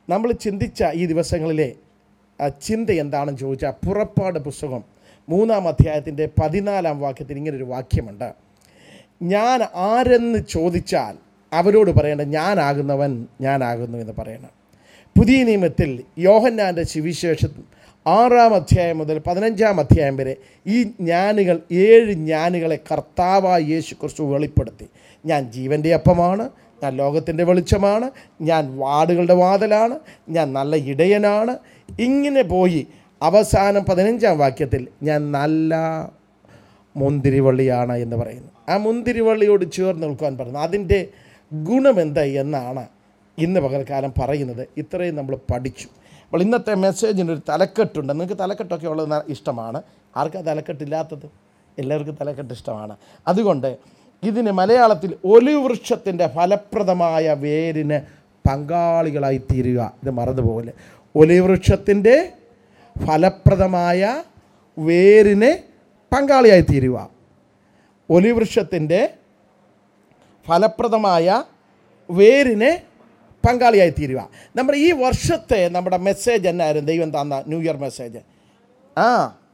നമ്മൾ ചിന്തിച്ച ഈ ദിവസങ്ങളിലെ ആ, ചിന്ത എന്താണെന്ന് ചോദിച്ചാൽ പുറപ്പാട് പുസ്തകം മൂന്നാം അധ്യായത്തിൻ്റെ പതിനാലാം വാക്യത്തിൽ ഇങ്ങനൊരു വാക്യമുണ്ട് ഞാൻ ആരെന്ന് ചോദിച്ചാൽ അവരോട് പറയേണ്ട ഞാനാകുന്നവൻ ഞാനാകുന്നു എന്ന് പറയണം പുതിയ നിയമത്തിൽ യോഹന്നാൻ്റെ സുവിശേഷം ആറാം അധ്യായം മുതൽ പതിനഞ്ചാം അധ്യായം വരെ ഈ ജ്ഞാനികൾ ഏഴ് ജ്ഞാനികളെ കർത്താവായ യേശു ക്രിസ്തു വെളിപ്പെടുത്തി ഞാൻ ജീവൻ്റെ അപ്പമാണ് ഞാൻ ലോകത്തിൻ്റെ വെളിച്ചമാണ് ഞാൻ വാടുകളുടെ വാതിലാണ് ഞാൻ നല്ല ഇടയനാണ് ഇങ്ങനെ പോയി അവസാനം പതിനഞ്ചാം വാക്യത്തിൽ ഞാൻ നല്ല മുന്തിരിവള്ളിയാണ് എന്ന് പറയുന്നു ആ മുന്തിരിവള്ളിയോട് ചേർന്ന് നിൽക്കുവാൻ പറയുന്നു അതിൻ്റെ ഗുണമെന്ത് എന്നാണ് ഇന്ന് പകൽക്കാലം പറയുന്നത് ഇത്രയും നമ്മൾ പഠിച്ചു അപ്പോൾ ഇന്നത്തെ മെസ്സേജിന് ഒരു തലക്കെട്ടുണ്ട് നിങ്ങൾക്ക് തലക്കെട്ടൊക്കെ ഉള്ളത് ന- ഇഷ്ടമാണ് ആർക്കാ തലക്കെട്ടില്ലാത്തത് എല്ലാവർക്കും തലക്കെട്ട് ഇഷ്ടമാണ് അതുകൊണ്ട് ഇതിന് മലയാളത്തിൽ ഒലിവൃക്ഷത്തിൻ്റെ ഫലപ്രദമായ വേരിന് പങ്കാളികളായി തീരുക ഇത് മറന്നുപോലെ ഒലിവൃക്ഷത്തിൻ്റെ ഫലപ്രദമായ വേരിന് പങ്കാളിയായി തീരുക ഒലിവൃക്ഷത്തിൻ്റെ ഫലപ്രദമായ വേരിന് പങ്കാളിയായി തീരുക നമ്മുടെ ഈ വർഷത്തെ നമ്മുടെ മെസ്സേജ് എന്നായിരുന്നു ദൈവം തന്ന ന്യൂ ഇയർ മെസ്സേജ് ആ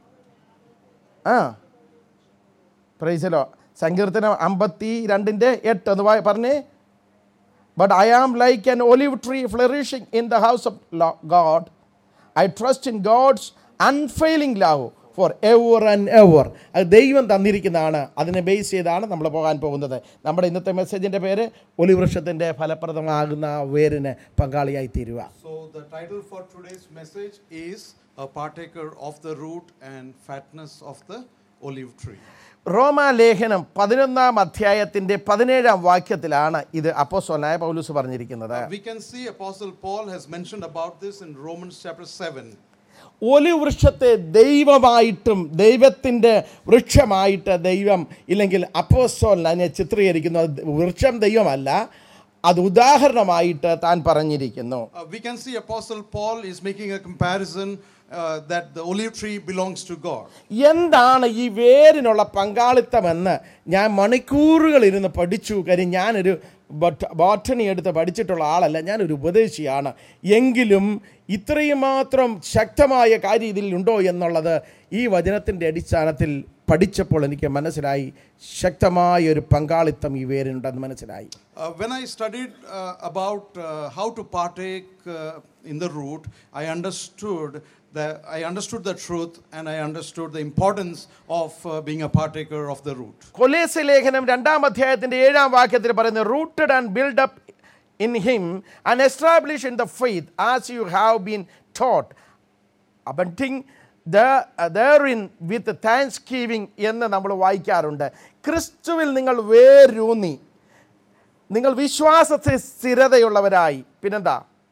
ആ പ്രൈസലോ സങ്കീർത്തനം അമ്പത്തി രണ്ടിൻ്റെ എട്ട് ഒന്ന് വാ- പറഞ്ഞേ but I am like an olive tree flourishing in the house of God I trust in God's unfailing love for ever and ever അത് ദൈവം തന്നിരിക്കുന്നതാണ് അതിനെ ബേസ് ചെയ്താണ് നമ്മൾ പോകാൻ പോകുന്നത് നമ്മുടെ ഇന്നത്തെ മെസ്സേജിൻ്റെ പേര് ഒലിവൃക്ഷത്തിൻ്റെ ഫലപ്രദമാകുന്ന വേരിന് പങ്കാളിയായി തീരുക So, the title for today's message is A Partaker of the Root and Fatness of the Olive Tree. റോമാലേഖനം പതിനൊന്നാം അധ്യായത്തിൻ്റെ പതിനേഴാം വാക്യത്തിലാണ് ഇത് അപ്പോസ്തലനായ പൗലൂസ് പറഞ്ഞിരിക്കുന്നത് We can see Apostle Paul has mentioned about this in Romans chapter 7. ഒലിവൃക്ഷത്തെ ദൈവമായിട്ടും ദൈവത്തിൻ്റെ വൃക്ഷമായിട്ട് ദൈവം ഇല്ലെങ്കിൽ അപ്പോസ്തോലൻ അതിനെ ചിത്രീകരിക്കുന്നു അത് വൃക്ഷം ദൈവമല്ല അത് ഉദാഹരണമായിട്ട് താൻ പറഞ്ഞിരിക്കുന്നു Uh, we can see Apostle Paul is making a comparison uh, that the olive tree belongs to God. എന്താണ് ഈ വേരിനുള്ള പങ്കാളിത്തമെന്ന് ഞാൻ മണിക്കൂറുകൾ ഇരുന്ന് പഠിച്ചു കാര്യം ഞാനൊരു ബോട്ട- ബോട്ടണി എടുത്ത് പഠിച്ചിട്ടുള്ള ആളല്ല ഞാനൊരു ഉപദേശിയാണ് എങ്കിലും ഇത്രയും മാത്രം ശക്തമായ കാര്യം ഇതിലുണ്ടോ എന്നുള്ളത് ഈ വചനത്തിൻ്റെ അടിസ്ഥാനത്തിൽ പഠിച്ചപ്പോൾ എനിക്ക് മനസ്സിലായി ശക്തമായ ഒരു പങ്കാളിത്തം ഈ വേരിനുണ്ടെന്ന് മനസ്സിലായി Uh, when I studied uh, about uh, how to partake uh, in the root, I understood that I understood the truth and I understood the importance of uh, being a partaker of the root. കൊലേസ് ലേഖനം രണ്ടാം അധ്യായത്തിൻ്റെ ഏഴാം വാക്യത്തിൽ പറയുന്നത് rooted and build up in him and establish in the faith as you have been taught abounding in with thanksgiving എന്ന് നമ്മൾ വായിക്കാറുണ്ട് ക്രിസ്തുവിൽ നിങ്ങൾ വേരൂന്നി നിങ്ങൾ വിശ്വാസത്തിൽ സ്ഥിരതയുള്ളവരായി പിന്നെന്താ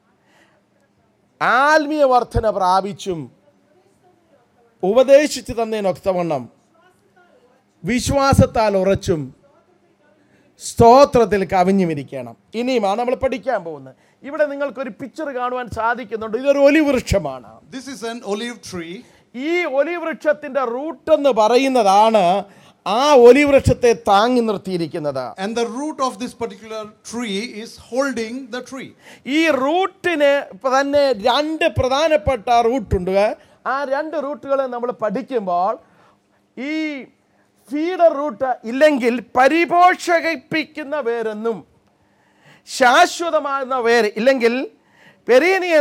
ആത്മീയ വർധന പ്രാപിച്ചും ഉപദേശിച്ചു തന്നതിനൊത്തവണ്ണം വിശ്വാസത്താൽ ഉറച്ചും സ്തോത്രത്തിൽ കവിഞ്ഞുമിരിക്കണം ഇനിയുമാണ് നമ്മൾ പഠിക്കാൻ പോകുന്നത് ഇവിടെ നിങ്ങൾക്കൊരു പിക്ചർ കാണുവാൻ സാധിക്കുന്നുണ്ട് ഇതൊരു ഒലിവൃക്ഷമാണ് This is an olive tree. ഈ ഒലിവൃക്ഷത്തിൻ്റെ റൂട്ട് എന്ന് പറയുന്നതാണ് ആ ഒലിവൃക്ഷത്തെ താങ്ങി നിർത്തിയിരിക്കുന്നത് And the root of this particular tree is holding the tree. ഈ റൂട്ടിന് ഇപ്പൊ തന്നെ രണ്ട് പ്രധാനപ്പെട്ട റൂട്ടുണ്ട് ആ രണ്ട് റൂട്ടുകൾ നമ്മൾ പഠിക്കുമ്പോൾ ഈ ഫീഡർ റൂട്ട് ഇല്ലെങ്കിൽ പരിപോഷകിപ്പിക്കുന്ന വേരെന്നും ശാശ്വതമാകുന്ന വേര് ഇല്ലെങ്കിൽ പെരീനിയൽ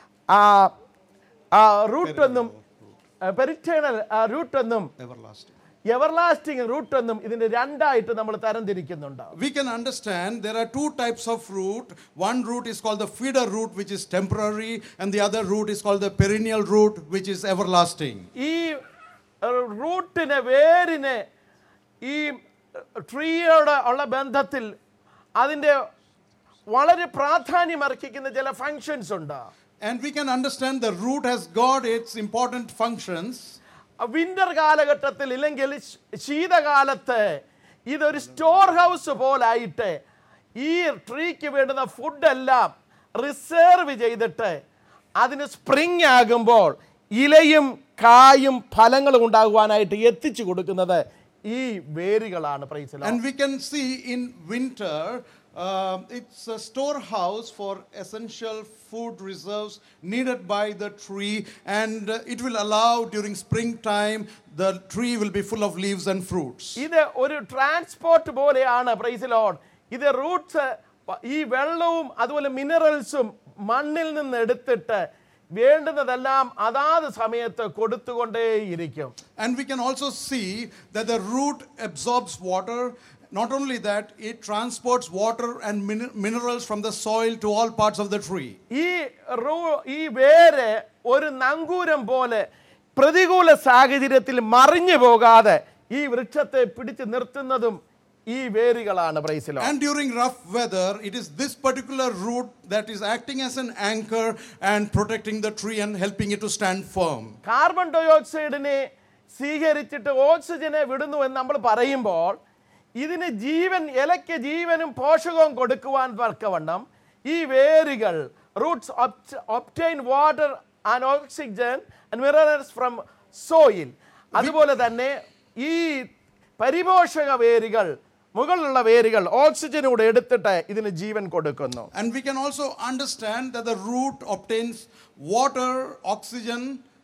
റൂട്ട് എന്നും പെരിറ്റേണൽ റൂട്ട് എന്നും Everlasting. എവർലാസ്റ്റിംഗ് റൂട്ട് എന്നും ഇതിന്റെ രണ്ടായിട്ട് നമ്മൾ തരംതിരിക്കുന്നുണ്ട് We can understand there are two types of root. One root is called the feeder root, which is temporary, and the other root is called the perennial root, which is everlasting. ഈ റൂട്ടിന് വേരിന് ഈ ട്രീയോട് ഉള്ള ബന്ധത്തിൽ അതിൻ്റെ വളരെ പ്രാധാന്യം അർഹിക്കുന്ന ചില ഫങ്ഷൻസ് ഉണ്ട് And we can understand the root has got its important functions. Winter കാലഘട്ടത്തിൽ ഇല്ലെങ്കിൽ ശ- ശീതകാലത്ത് ഇതൊരു സ്റ്റോർ ഹൗസ് പോലായിട്ട് ഈ ട്രീക്ക് വേണ്ടുന്ന ഫുഡെല്ലാം റിസർവ് ചെയ്തിട്ട് അതിന് സ്പ്രിങ് ആകുമ്പോൾ ഇലയും കായും ഫലങ്ങളും ഉണ്ടാകുവാനായിട്ട് എത്തിച്ചു കൊടുക്കുന്നത് ഈ വേരുകളാണ് പ്രൈസില And we can see in winter, Um, it's a storehouse for essential food reserves needed by the tree, and uh, it will allow during springtime the tree will be full of leaves and fruits. ഇത് ഒരു transport പോലെയാണ് price load ഇത് Roots ഈ വെള്ളവും അതുപോലെ മിനറൽസും മണ്ണിൽ നിന്ന് എടുത്തിട്ട് വേണ്ടുന്നതെല്ലാം അതാത് സമയത്ത് കൊടുത്തുകൊണ്ടേയിരിക്കും And we can also see that the root absorbs water. Not only that, it transports water and min- minerals from the soil to all parts of the tree. ഈ റൂ ഈ വേര് ഒരു നങ്കൂരം പോലെ പ്രതികൂല സാഹചര്യത്തിൽ മറിഞ്ഞു പോകാതെ ഈ വൃക്ഷത്തെ പിടിച്ചു നിർത്തുന്നതും ഈ വേരുകളാണ് പ്രൈസിലോ And during rough weather, it is this particular root that is acting as an anchor and protecting the tree and helping it to stand firm. Carbon ഡയോക്സൈഡിനെ സ്വീകരിച്ചിട്ട് ഓക്സിജനെ വിടുന്നു എന്ന് നമ്മൾ പറയുമ്പോൾ ഇതിന് ജീവൻ ഇലയ്ക്ക് ജീവനും പോഷകവും കൊടുക്കുവാൻ തക്കവണ്ണം ഈ വേരുകൾ roots obtain water and oxygen and minerals from soil അതുപോലെ തന്നെ ഈ പരിപോഷക വേരുകൾ മുകളിലുള്ള വേരുകൾ ഓക്സിജനൂടെ എടുത്തിട്ട് ഇതിന് ജീവൻ കൊടുക്കുന്നു And we can also understand that the root obtains water, oxygen,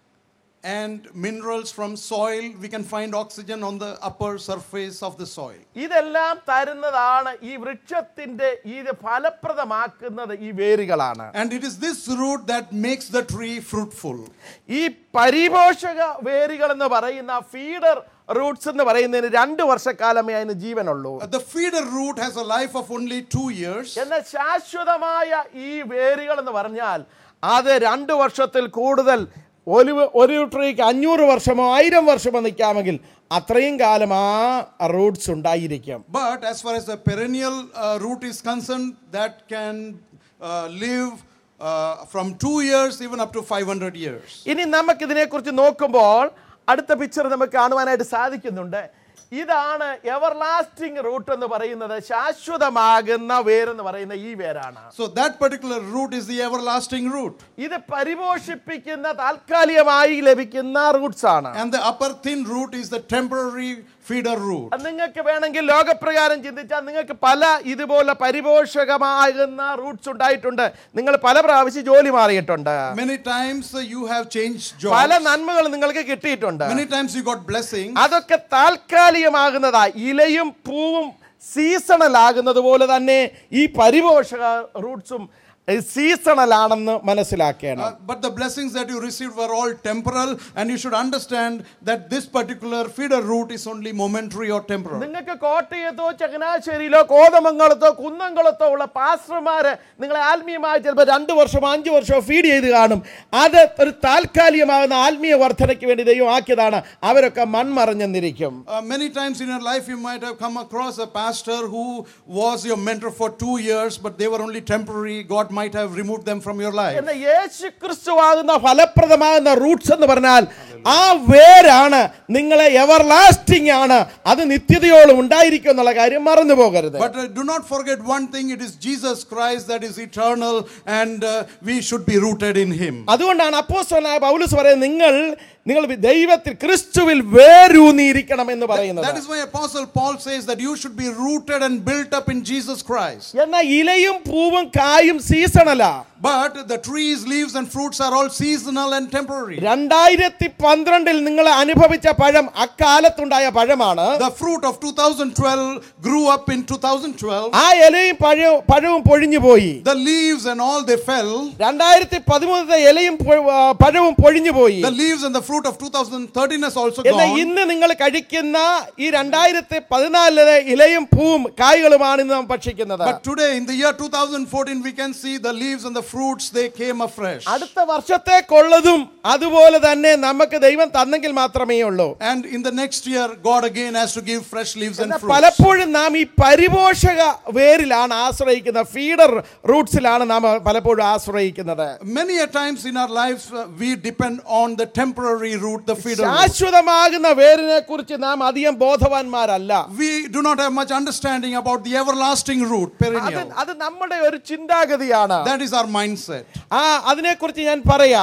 and minerals from soil. We can find oxygen on the upper surface of the soil. ഇതെല്ലാം തരുന്നതാണ് ഈ വൃക്ഷത്തിന്റെ ഇത് ഫലപ്രദമാക്കുന്നത് ഈ വേരുകളാണ് And it is this root that makes the tree fruitful. ഈ പരിപോഷക വേരുകൾ എന്ന് പറയുന്ന ഫീഡർ റൂട്ട്സ് എന്ന് പറയുന്നതിന് രണ്ട് വർഷക്കാലമേ അതിന് ജീവനുള്ളൂ Uh, The feeder root has a life of only two years. എന്നാൽ ശാശ്വതമായ ഈ വേരുകൾ എന്ന് പറഞ്ഞാൽ അത് രണ്ട് വർഷത്തിൽ കൂടുതൽ ഒരു ഒരു ട്രീക്ക് അഞ്ഞൂറ് വർഷമോ ആയിരം വർഷമോ നിൽക്കാമെങ്കിൽ അത്രയും കാലം ആ റൂട്ട്സ് ഉണ്ടായിരിക്കും But as far as the perennial uh, root is concerned, that can uh, live uh, from two years even up to 500 years. ഇനി നമുക്ക് ഇതിനെക്കുറിച്ച് നോക്കുമ്പോൾ അടുത്ത പിക്ചർ നമുക്ക് കാണുവാനായിട്ട് സാധിക്കുന്നുണ്ട് ഇതാണ് എവർലാസ്റ്റിംഗ് റൂട്ട് എന്ന് പറയുന്നത് ശാശ്വതമാകുന്ന വേരെന്ന് പറയുന്ന ഈ വേരാണ് So that particular root is the everlasting root. ഇത് പരിപോഷിപ്പിക്കുന്ന താൽക്കാലികമായി ലഭിക്കുന്ന റൂട്ട്സ് ആണ് And the upper thin root is the temporary feeder root. അത് നിങ്ങൾക്ക് വേണമെങ്കിൽ ലോകപ്രകാരം ചിന്തിച്ചാൽ നിങ്ങൾക്ക് പല ഇതുപോലെ പരിപോഷകമാകുന്ന റൂട്ട്സ് ഉണ്ടായിട്ടുണ്ട് നിങ്ങൾ പല പ്രാവശ്യം ജോലി മാറിയിട്ടുണ്ട് Many times uh, you have changed പല jobs. നന്മകൾ നിങ്ങൾക്ക് കിട്ടിയിട്ടുണ്ട് Many times you got blessing. അതൊക്കെ താൽക്കാലികമാകുന്നതാ ഇലയും പൂവും സീസണൽ ആകുന്നത് പോലെ തന്നെ ഈ പരിപോഷക റൂട്ട്സും സീസണൽ ആണെന്ന് മനസ്സിലാക്കണം Uh, but the blessings that you received were all temporal, and you should understand that this particular feeder root is only momentary or temporal. നിങ്ങൾക്ക് കോട്ടയത്തോ ചങ്ങനാശ്ശേരിയിലോ കോതമംഗലത്തോ കുന്നംകുളത്തോ ഉള്ള പാസ്റ്റർമാര് നിങ്ങളെ ആത്മീയമായി ചിലപ്പോൾ രണ്ട് വർഷമോ അഞ്ച് വർഷമോ ഫീഡ് ചെയ്ത് കാണും അത് ഒരു താൽക്കാലികമാകുന്ന ആത്മീയ വർധനയ്ക്ക് വേണ്ടി ദൈവം ആക്കിയതാണ് അവരൊക്കെ മൺമറഞ്ഞെന്നിരിക്കും Uh, many times in your life, you might have come across a pastor who was your mentor for two years, but they were only temporary. God might have removed them from your life. എന്നാൽ യേശു ക്രിസ്തുവാകുന്ന ഫലപ്രദമാകുന്ന Roots എന്ന് പറഞ്ഞാൽ ആ വേരാണ് നിങ്ങളെ everlasting ആണ് അത് നിത്യതയോളം ഉണ്ടായിരിക്കും എന്നുള്ള കാര്യം മറന്നു പോകരുത് But uh, do not forget one thing it is Jesus Christ that is eternal, and uh, we should be rooted in Him. അതുകൊണ്ടാണ് അപ്പോസ്തലനായ പൗലൂസ് പറയുന്നത് നിങ്ങൾ നിങ്ങൾ ദൈവത്തിൽ ക്രിസ്തുവിൽ വേരൂന്നിയിരിക്കണം എന്ന് പറയുന്നത് That is why Apostle Paul says that you should be rooted and built up in Jesus Christ. എന്നാൽ ഇലയും പൂവും കായും സീസണലാ But the trees, leaves, and fruits are all seasonal and temporary. രണ്ടായിരത്തി പന്ത്രണ്ടിൽ നിങ്ങൾ അനുഭവിച്ച പഴം അക്കാലത്തുണ്ടായ പഴമാണ് The fruit of 2012 grew up in 2012. ആ ഇലയും പഴവും പഴവും പൊഴിഞ്ഞു പോയി The leaves and all they fell. രണ്ടായിരത്തി പതിമൂന്നത്തെ ഇലയും പൊ- ആ, പഴവും പൊഴിഞ്ഞു പോയി The leaves and the fruit of 2013 has also എന്നാൽ gone. ഇന്ന് നിങ്ങൾ കഴിക്കുന്ന ഈ രണ്ടായിരത്തി പതിനാലിലെ ഇലയും പൂവും കായ്കളുമാണ് ഇന്ന് നാം ഭക്ഷിക്കുന്നത് But today, in the year 2014, we can see the leaves and the fruits, they came afresh. അടുത്ത വർഷത്തേക്കുള്ളതും അതുപോലെ തന്നെ നമുക്ക് ദൈവം തന്നെങ്കിൽ മാത്രമേ ഉള്ളൂ And in the next year, God again has to give fresh leaves and എന്നാൽ fruits. പലപ്പോഴും നാം ഈ പരിപോഷക വേരിലാണ് ആശ്രയിക്കുന്നത് ഫീഡർ റൂട്ട്സിലാണ് നാം പലപ്പോഴും ആശ്രയിക്കുന്നത് Many a times in our lives, uh, we depend on the temporary root, the feeder root. ശാശ്വതമാകുന്ന വേരിനെ കുറിച്ച് നാം അധികം ബോധവാന്മാരല്ല We do not have much understanding about the everlasting root, അത് perennial. അത് നമ്മുടെ ഒരു ചിന്താഗതിയാണ് That is our mindset. ആ അതിനെക്കുറിച്ച് ഞാൻ പറയാം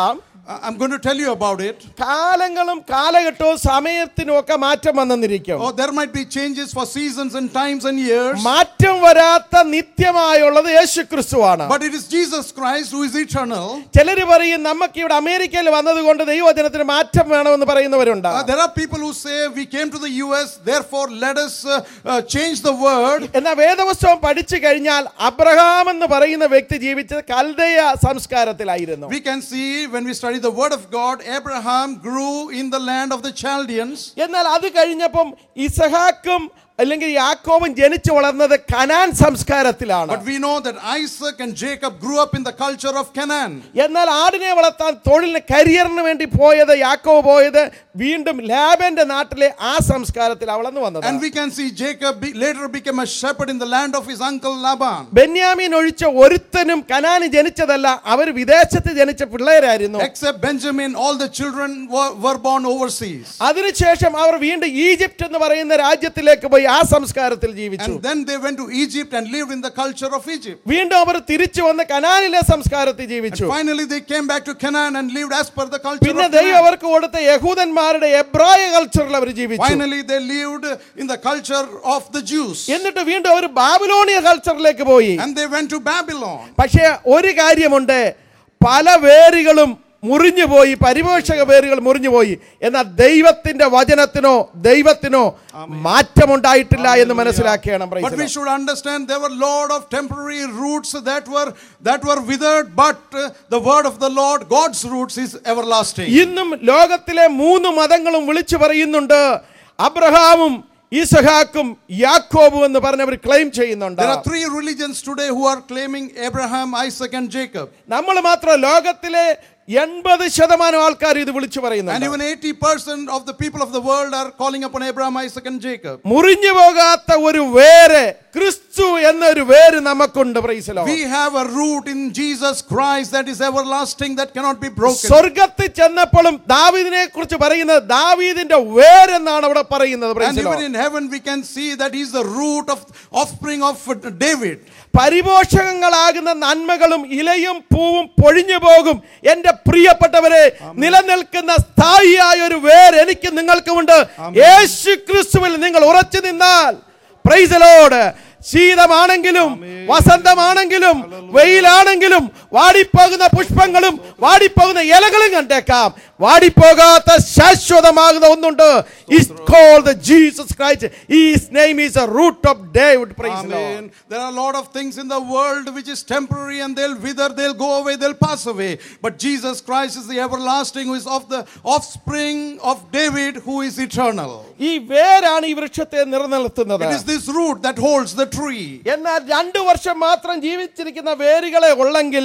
I- I'm going to tell you about it. കാലങ്ങളും കാലഘട്ടവും സമയത്തിനും ഒക്കെ മാറ്റം വന്നെന്നിരിക്കും Oh, there might be changes for seasons and times and years, മാറ്റം വരാത്ത നിത്യമായുള്ളത് യേശു ക്രിസ്തുവാണ് but it is Jesus Christ who is eternal. ചിലര് പറയും നമുക്ക് ഇവിടെ അമേരിക്കയിൽ വന്നതുകൊണ്ട് ദൈവവചനത്തിന് മാറ്റം വേണമെന്ന് പറയുന്നവരുണ്ട് Uh, there are people who say we came to the US, therefore let us uh, uh, change the word. എന്നാൽ വേദപുസ്തകം പഠിച്ചു കഴിഞ്ഞാൽ അബ്രഹാം എന്ന് പറയുന്ന വ്യക്തി ജീവിച്ചത് കൽദയ സംസ്കാരത്തിലായിരുന്നു We can see when we study the word of God, Abraham grew in the land of the Chaldeans. എന്നാൽ അത് കഴിഞ്ഞപ്പം ഇസഹാക്കും അല്ലെങ്കിൽ യാക്കോബും ജനിച്ചു വളർന്നത് കനാൻ സംസ്കാരത്തിലാണ് But we know that Isaac and Jacob grew up in the culture of Canaan. എന്നാൽ ആടിനെ വളർത്താൻ തൊഴിലിന് കരിയറിന് വേണ്ടി പോയത് യാക്കോബ് പോയത് വീണ്ടും ലാബന്റെ നാട്ടിലെ ആ സംസ്കാരത്തിൽ വളർന്നു വന്നത് And we can see Jacob be, later became a shepherd in the land of his uncle Laban. ബെന്യാമീൻ ഒഴിച്ച ഒരുത്തനും കനാന് ജനിച്ചതല്ല അവർ വിദേശത്ത് ജനിച്ച പിള്ളേരായിരുന്നു Except Benjamin, all the children were, were born overseas. അതിനുശേഷം അവർ വീണ്ടും ഈജിപ്റ്റ് എന്ന് പറയുന്ന രാജ്യത്തിലേക്ക് പോയി ആ സംസ്കാരത്തിൽ ജീവിച്ചു And then they went to Egypt and lived in the culture of Egypt. വീണ്ടും അവർ തിരിച്ചു വന്ന് കനാനിലെ സംസ്കാരത്തിൽ And ജീവിച്ചു finally they came back to Canaan and lived as per the culture പിന്നെ of ദൈവം Canaan. അവർക്ക് കൊടുത്ത യഹൂദന്മാരുടെ എബ്രായ കൾച്ചറിൽ അവർ ജീവിച്ചു Finally they lived in the culture of the Jews. എന്നിട്ട് വീണ്ടും അവർ ബാബിലോണിയ കൾച്ചറിലേക്ക് പോയി And they went to Babylon. പക്ഷേ ഒരു കാര്യമുണ്ട് പല വേരുകളും മുറിഞ്ഞുപോയി പരിപോഷക വേരുകൾ മുറിഞ്ഞുപോയി എന്നാൽ ദൈവത്തിന്റെ വചനത്തിനോ ദൈവത്തിനോ മാറ്റമുണ്ടായിട്ടില്ല എന്ന് മനസ്സിലാക്കണം Praise But the we Lord. should understand there were lot of temporary roots that were that were withered, but uh, the word of the Lord, God's roots, is everlasting. ഇന്നും ലോകത്തിലെ മൂന്ന് മതങ്ങളും വിളിച്ചു പറയുന്നുണ്ട് അബ്രഹാമും ഈസഹാക്കും യാക്കോബും എന്ന് പറഞ്ഞവർ ക്ലെയിം ചെയ്യുന്നുണ്ട് There are three religions today who are claiming Abraham, Isaac, and Jacob. നമ്മൾ മാത്രം ലോകത്തിലെ എൺപത് ശതമാനം ആൾക്കാർ ഇത് വിളിച്ചു And പറയുന്നുണ്ട് even 80% of the people of the world are calling upon Abraham, Isaac, and Jacob. മുറിഞ്ഞു പോകാത്ത ഒരു വേര് ക്രിസ്തു എന്നൊരു വേര് നമുക്കുണ്ട് പ്രൈസലോ We have a root in Jesus Christ that is everlasting, that cannot be broken. സ്വർഗത്തിൽ ചെന്നപ്പോഴും ദാവീദിനെ കുറിച്ച് പറയുന്നത് ദാവീദിന്റെ വേരെന്നാണ് അവിടെ പറയുന്നത് And praise the even Lord. in heaven, we can see that he is the root of offspring of uh, David. പരിപോഷകങ്ങളാകുന്ന നന്മകളും ഇലയും പൂവും പൊഴിഞ്ഞു പോകും എന്റെ പ്രിയപ്പെട്ടവരെ നിലനിൽക്കുന്ന സ്ഥായിയായ ഒരു വേർ എനിക്ക് നിങ്ങൾക്കുമുണ്ട് യേശു ക്രിസ്തുവിൽ നിങ്ങൾ ഉറച്ചു നിന്നാൽ പ്രൈസലോട് ശീതമാണെങ്കിലും വസന്തമാണെങ്കിലും വെയിലാണെങ്കിലും വാടിപ്പോകുന്ന പുഷ്പങ്ങളും വാടിപ്പോകുന്ന ഇലകളും കണ്ടേക്കാം വാടിപ്പോകാത്ത ശാശ്വതമാകുന്ന ഒന്നുണ്ട് is called the Jesus Christ. His name is a root of David. Praise the Lord. Amen. There are a lot of things in the world which is temporary and they'll wither, they'll go away, they'll pass away. But Jesus Christ is the everlasting who is of the offspring of David who is eternal. ഈ വേരാണ് ഈ വൃക്ഷത്തെ നിലനിർത്തുന്നത് It is this root that holds the tree. എന്നാൽ രണ്ടു വർഷം മാത്രം ജീവിച്ചിരിക്കുന്ന വേരുകളെ ഉള്ളെങ്കിൽ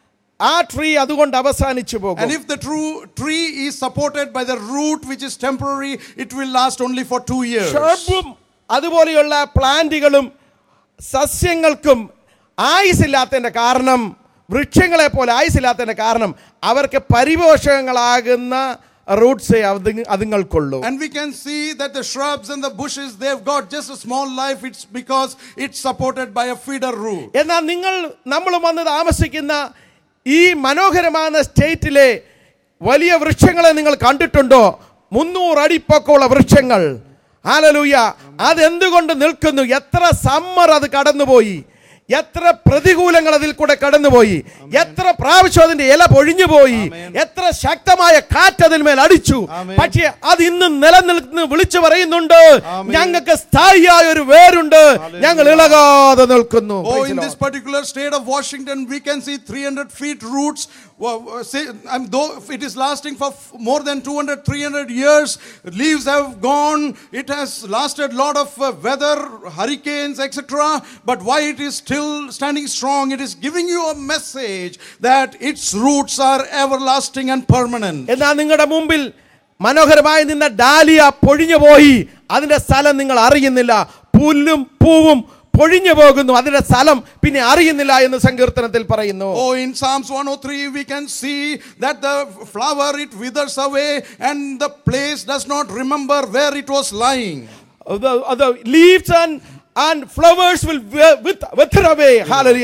ആ ട്രീ അതുകൊണ്ട് അവസാനിച്ചു And പോകും if the true tree is supported by the root which is temporary, it will last only for two years. ഷർബും അതുപോലെയുള്ള പ്ലാന്റുകളും സസ്യങ്ങൾക്കും ആയുസില്ലാത്തതിന്റെ കാരണം വൃക്ഷങ്ങളെ പോലെ ആയുസില്ലാത്തതിന്റെ കാരണം അവർക്ക് പരിപോഷകങ്ങളാകുന്ന റൂട്ട്സേ അതുങ്ങൾക്കുള്ളൂ And we can see that the shrubs and the bushes, they've got just a small life. It's because it's supported by a feeder root. എന്നാൽ നിങ്ങൾ നമ്മൾ വന്ന് താമസിക്കുന്ന ഈ മനോഹരമായ സ്റ്റേറ്റിലെ വലിയ വൃക്ഷങ്ങളെ നിങ്ങൾ കണ്ടിട്ടുണ്ടോ മുന്നൂറ് അടി പൊക്കമുള്ള വൃക്ഷങ്ങൾ ഹാലലൂയ അതെന്തുകൊണ്ട് നിൽക്കുന്നു എത്ര സമ്മർ അത് കടന്നുപോയി എത്ര പ്രതികൂലങ്ങൾ അതിൽ കൂടെ കടന്നുപോയി എത്ര പ്രാവശ്യം അതിന്റെ ഇല പൊഴിഞ്ഞു പോയി എത്ര ശക്തമായ കാറ്റ് അതിന്മേൽ അടിച്ചു ആമേൻ. പക്ഷേ അത് ഇന്നും നിലനിൽക്കുന്നു വിളിച്ചു പറയുന്നുണ്ട് ഞങ്ങൾക്ക് സ്ഥായിയായ ഒരു വേരുണ്ട് ഞങ്ങൾ ഇളകാതെ നിൽക്കുന്നു Oh, Praise in the this Lord. particular state of Washington, we can see 300 feet roots. Well, uh, say, um, though if it is lasting for f- more than 200, 300 years, leaves have gone. It has lasted lot of uh, weather, hurricanes, etc. But why it is still standing strong? It is giving you a message that its roots are everlasting and permanent. എന്നാൽ നിങ്ങളുടെ മുമ്പിൽ മനോഹരമായി നിന്ന dahlia പൊഴിഞ്ഞു പോയി അതിന്റെ സ്ഥലം നിങ്ങൾ അറിയുന്നില്ല പുല്ലും പൂവും പൊഴിഞ്ഞു പോകുന്നു അതിന്റെ സ്ഥലം പിന്നെ അറിയുന്നില്ല എന്ന് സങ്കീർത്തനത്തിൽ പറയുന്നു Oh, in Psalms 103, we can see that the flower it withers away and the place does not remember where it was lying. the, the leaves and and flowers will wi- with wither away hallelujah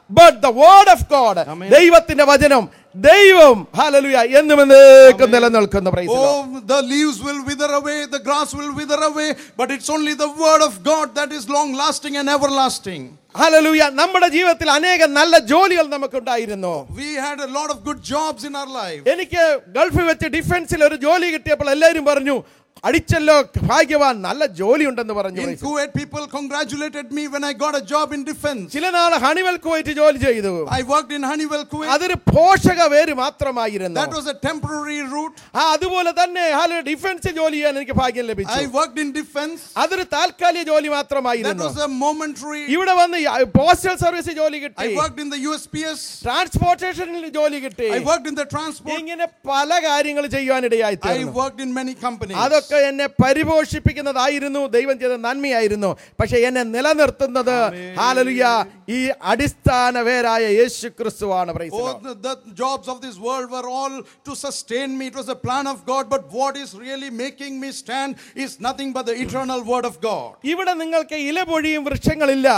but the word of God Amen. ദൈവത്തിന്റെ വചനം ദൈവം ഹാലലുയ എന്നും എന്നേക്കും നിലനിൽക്കുന്ന praise the Lord. Oh, the leaves will wither away, the grass will wither away, but it's only the word of God that is long lasting and everlasting. Hallelujah നമ്മുടെ ജീവിതത്തിൽ അനേകം നല്ല ജോലികൾ നമുക്കുണ്ടായിരുന്നു We had a lot of good jobs in our life. എനിക്ക് ഗൾഫിൽ വെച്ച് ഡിഫൻസിൽ ഒരു ജോലി കിട്ടിയപ്പോൾ എല്ലാവരും പറഞ്ഞു അടിച്ചല്ലോ ഭാഗ്യവാൻ നല്ല ജോലി ഉണ്ടെന്ന് പറഞ്ഞു In Kuwait, people congratulated me when I got a job in defense. ചില നാൾ ഹണിവെൽ കുവൈറ്റ് ജോലി ചെയ്തു I worked in Honeywell, Kuwait. അതൊരു പോഷക വേര് മാത്രമായിരുന്നു That was a temporary route. ആ അതുപോലെ തന്നെ ഹാല ഡിഫൻസ് ജോലി ചെയ്യാൻ എനിക്ക് ഭാഗ്യം I ലഭിച്ചു worked in defense. അതൊരു താൽക്കാലിക ജോലി That മാത്രമായിരുന്നു was a momentary. ഇവിടെ വന്ന് പോസ്റ്റൽ സർവീസ് ജോലി കിട്ടി I worked in the USPS. ട്രാൻസ്പോർട്ടേഷനിൽ ജോലി കിട്ടി I worked in the transport. ഇങ്ങനെ പല കാര്യങ്ങൾ ചെയ്യാനിടയായി I തീർന്നു. worked in many companies. അതൊക്കെ എന്നെ പരിപോഷിപ്പിക്കുന്നതായിരുന്നു ദൈവം ചെയ്ത നന്മയായിരുന്നു പക്ഷെ എന്നെ നിലനിർത്തുന്നത് ഹാലലുയ ഈ അടിസ്ഥാന പേരായ യേശു ക്രിസ്തുവാണ് praise the Oh, Lord. the, the jobs of this world were all to sustain me. It was a plan of God. But what is really making me stand is nothing but the eternal word of God. ഇവിടെ നിങ്ങൾക്ക് ഇലപൊഴിയും വൃക്ഷങ്ങളില്ല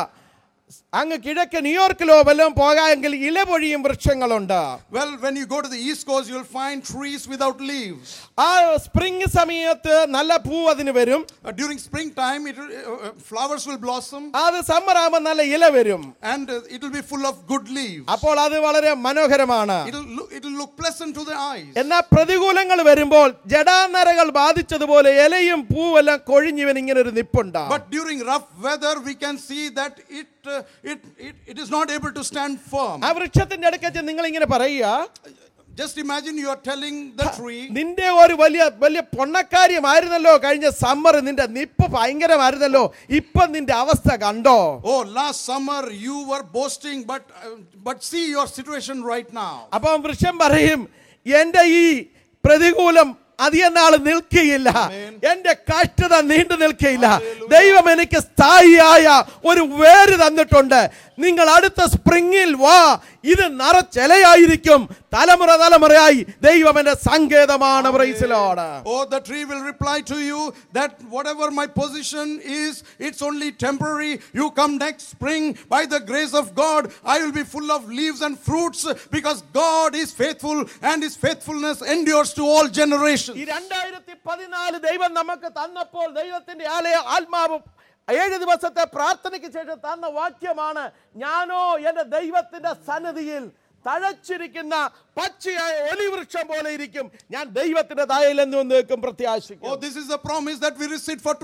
അങ്ങ് കിഴക്ക് ന്യൂയോർക്കിലോ വല്ലതും പോകാമെങ്കിൽ ഇലപൊഴിയും വൃക്ഷങ്ങളുണ്ട് Well, when you go to the East Coast, you'll find trees without leaves. ആ സ്പ്രിംഗ് സമയത്ത് നല്ല പൂ അതിന് വരും Uh, during springtime, it, will- uh, uh, flowers will blossom അത് സമ്മർ ആകുമ്പോൾ നല്ല ഇല വരും and uh, it will be full of good leaves. അപ്പോൾ അത് വളരെ മനോഹരമാണ് It'll look, it'll look pleasant to the eyes. എന്നാൽ പ്രതികൂലങ്ങൾ വരുമ്പോൾ ജടാനരകൾ ബാധിച്ചതുപോലെ ഇലയും പൂവെല്ലാം കൊഴിഞ്ഞിവൻ ഇങ്ങനെ ഒരു നിപ്പുണ്ട് But during rough weather, we can see that it, uh, it, it, it is not able to stand firm. ആ വൃക്ഷത്തിന്റെ അടുക്കച്ച് നിങ്ങൾ ഇങ്ങനെ പറയുക Just imagine you are telling the tree, നിന്റെ ഒരു വലിയ വലിയ പൊണ്ണക്കാര്യമായിരുന്നല്ലോ കഴിഞ്ഞ സമ്മർ നിന്റെ നിപ്പ് ഭയങ്കരമായിരുന്നല്ലോ ഇപ്പൊ നിന്റെ അവസ്ഥ കണ്ടോ Oh, last summer you were boasting, but uh, but see your situation right now. അപ്പം വൃക്ഷം പറയും എന്റെ ഈ പ്രതികൂലം അധികം നാൾ നിൽക്കുകയില്ല എന്റെ കഷ്ടത നീണ്ടു നിൽക്കുകയില്ല ദൈവം എനിക്ക് സ്ഥായിയായ ഒരു വേര് തന്നിട്ടുണ്ട് നിങ്ങൾ അടുത്ത സ്പ്രിങ്ങിൽ വാ ഇത് നിറച്ചിലയായിരിക്കും തലമുറ തലമുറയായി ദൈവം എന്റെ സങ്കേതമാണ് പ്രൈസിലോട് Oh, the tree will reply to you that whatever my position is, it's only temporary. You come next spring, by the grace of God, I will be full of leaves and fruits because God is faithful and his faithfulness endures to all generations. ഈ രണ്ടായിരത്തി പതിനാല് ദൈവം നമുക്ക് തന്നപ്പോൾ ദൈവത്തിന്റെ ആലയ ആത്മാവും ഏഴ് ദിവസത്തെ പ്രാർത്ഥനയ്ക്ക് ശേഷം തന്ന വാക്യമാണ് ഞാനോ എന്റെ ദൈവത്തിന്റെ സന്നിധിയിൽ തഴച്ചിരിക്കുന്ന പച്ചയായ ഒലിവൃക്ഷം പോലെ ഇരിക്കും ഞാൻ ദൈവത്തിന്റെ ദയയിലെന്നും നിൽക്കും പ്രത്യാശിക്കും Oh, this is the promise that we received for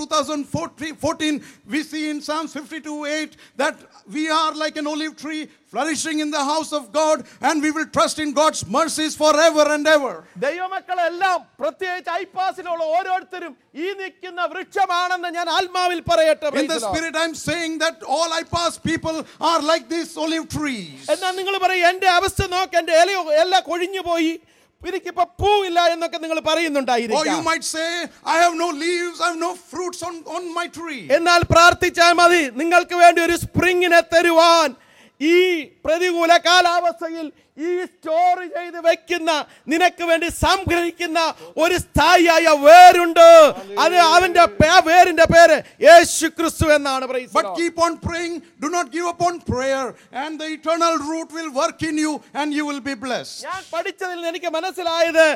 2014. We see in Psalms 52 8 that we are like an olive tree flourishing in the house of God, and we will trust in God's mercies forever and ever. ദൈവമക്കളെല്ലാം പ്രത്യേകിച്ച് ഐപ്പാസിലുള്ള ഓരോരുത്തരും ഈ നിൽക്കുന്ന വൃക്ഷമാണെന്ന് ഞാൻ ആത്മാവിൽ പറയട്ടെ In Praise the the Lord. spirit, I'm saying that all I pass people are like these olive trees. എന്നാൽ നിങ്ങൾ പറയും എന്റെ അവസ്ഥ നോക്ക് എന്റെ ഇല എല്ലാം കൊഴിഞ്ഞു പോയി എനിക്കിപ്പോ പൂവില്ല എന്നൊക്കെ നിങ്ങൾ Or you പറയുന്നുണ്ടായിരിക്കും might say, I have no leaves, I have no fruits on, on my tree. എന്നാൽ പ്രാർത്ഥിച്ചാൽ മതി നിങ്ങൾക്ക് വേണ്ടി ഒരു സ്പ്രിങ്ങിനെ തരുവാൻ ഈ പ്രതികൂല കാലാവസ്ഥയിൽ ഈ സ്റ്റോർ ചെയ്ത് വെക്കുന്ന നിനക്ക് വേണ്ടി സംഗ്രഹിക്കുന്ന ഒരു സ്ഥായിയായ വേരുണ്ട് അത് അവന്റെ പേ- വേരിന്റെ പേര് യേശു ക്രിസ്തു എന്നാണ് praise the But Lord. keep on praying, do not give up on prayer, and the eternal root will work in you, and you will be blessed. ഞാൻ പഠിച്ചതിൽ നിന്ന് എനിക്ക് മനസ്സിലായത്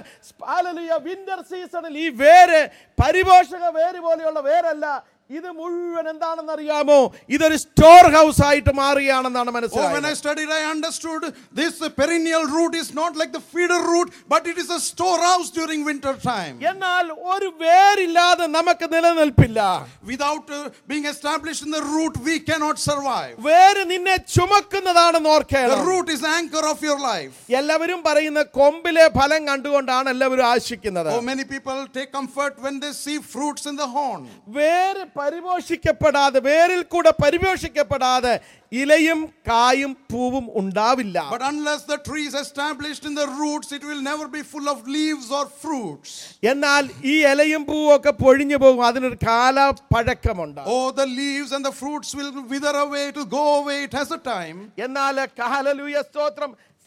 വിന്റർ സീസണിൽ ഈ വേര് പരിപോഷക വേര് പോലെയുള്ള വേരല്ല ഇത് മുഴുവൻ എന്താണെന്ന് അറിയാമോ ഇതൊരു സ്റ്റോർ ഹൗസ് ആയിട്ട് മാറുകയാണെന്നാണ് Oh, when I മനസ്സിലായത് studied, I understood this uh, perennial root is not like the feeder root, but it is a storehouse during winter time. എന്നാൽ ഒരു വേരില്ലാതെ നമുക്ക് നിലനിൽപ്പില്ല Without uh, being established in the root, we cannot survive. വേര് നിന്നെ ചുമക്കുന്നതാണെന്ന് The ഓർക്കണം root is the anchor of your life. എല്ലാവരും പറയുന്ന കൊമ്പിലെ ഫലം കണ്ടുകൊണ്ടാണ് എല്ലാവരും ആശിക്കുന്നത് Oh, many people take comfort when they see fruits in the horn. വേര് പരിപോഷിക്കപ്പെടാതെ വേരിൽ കൂടെ പരിപോഷിക്കപ്പെടാതെ ഇലയും കായും പൂവും ഉണ്ടാവില്ല But unless the tree is established in the roots, it will never be full of leaves or fruits. എന്നാൽ ഈ ഇലയും പൂവും ഒക്കെ പൊഴിഞ്ഞു പോകും അതിനൊരു കാലപ്പഴക്കമുണ്ട് Oh, the leaves and the fruits will wither away, it will go away, it has a time. എന്നാൽ കാലലൂയ സ്തോത്രം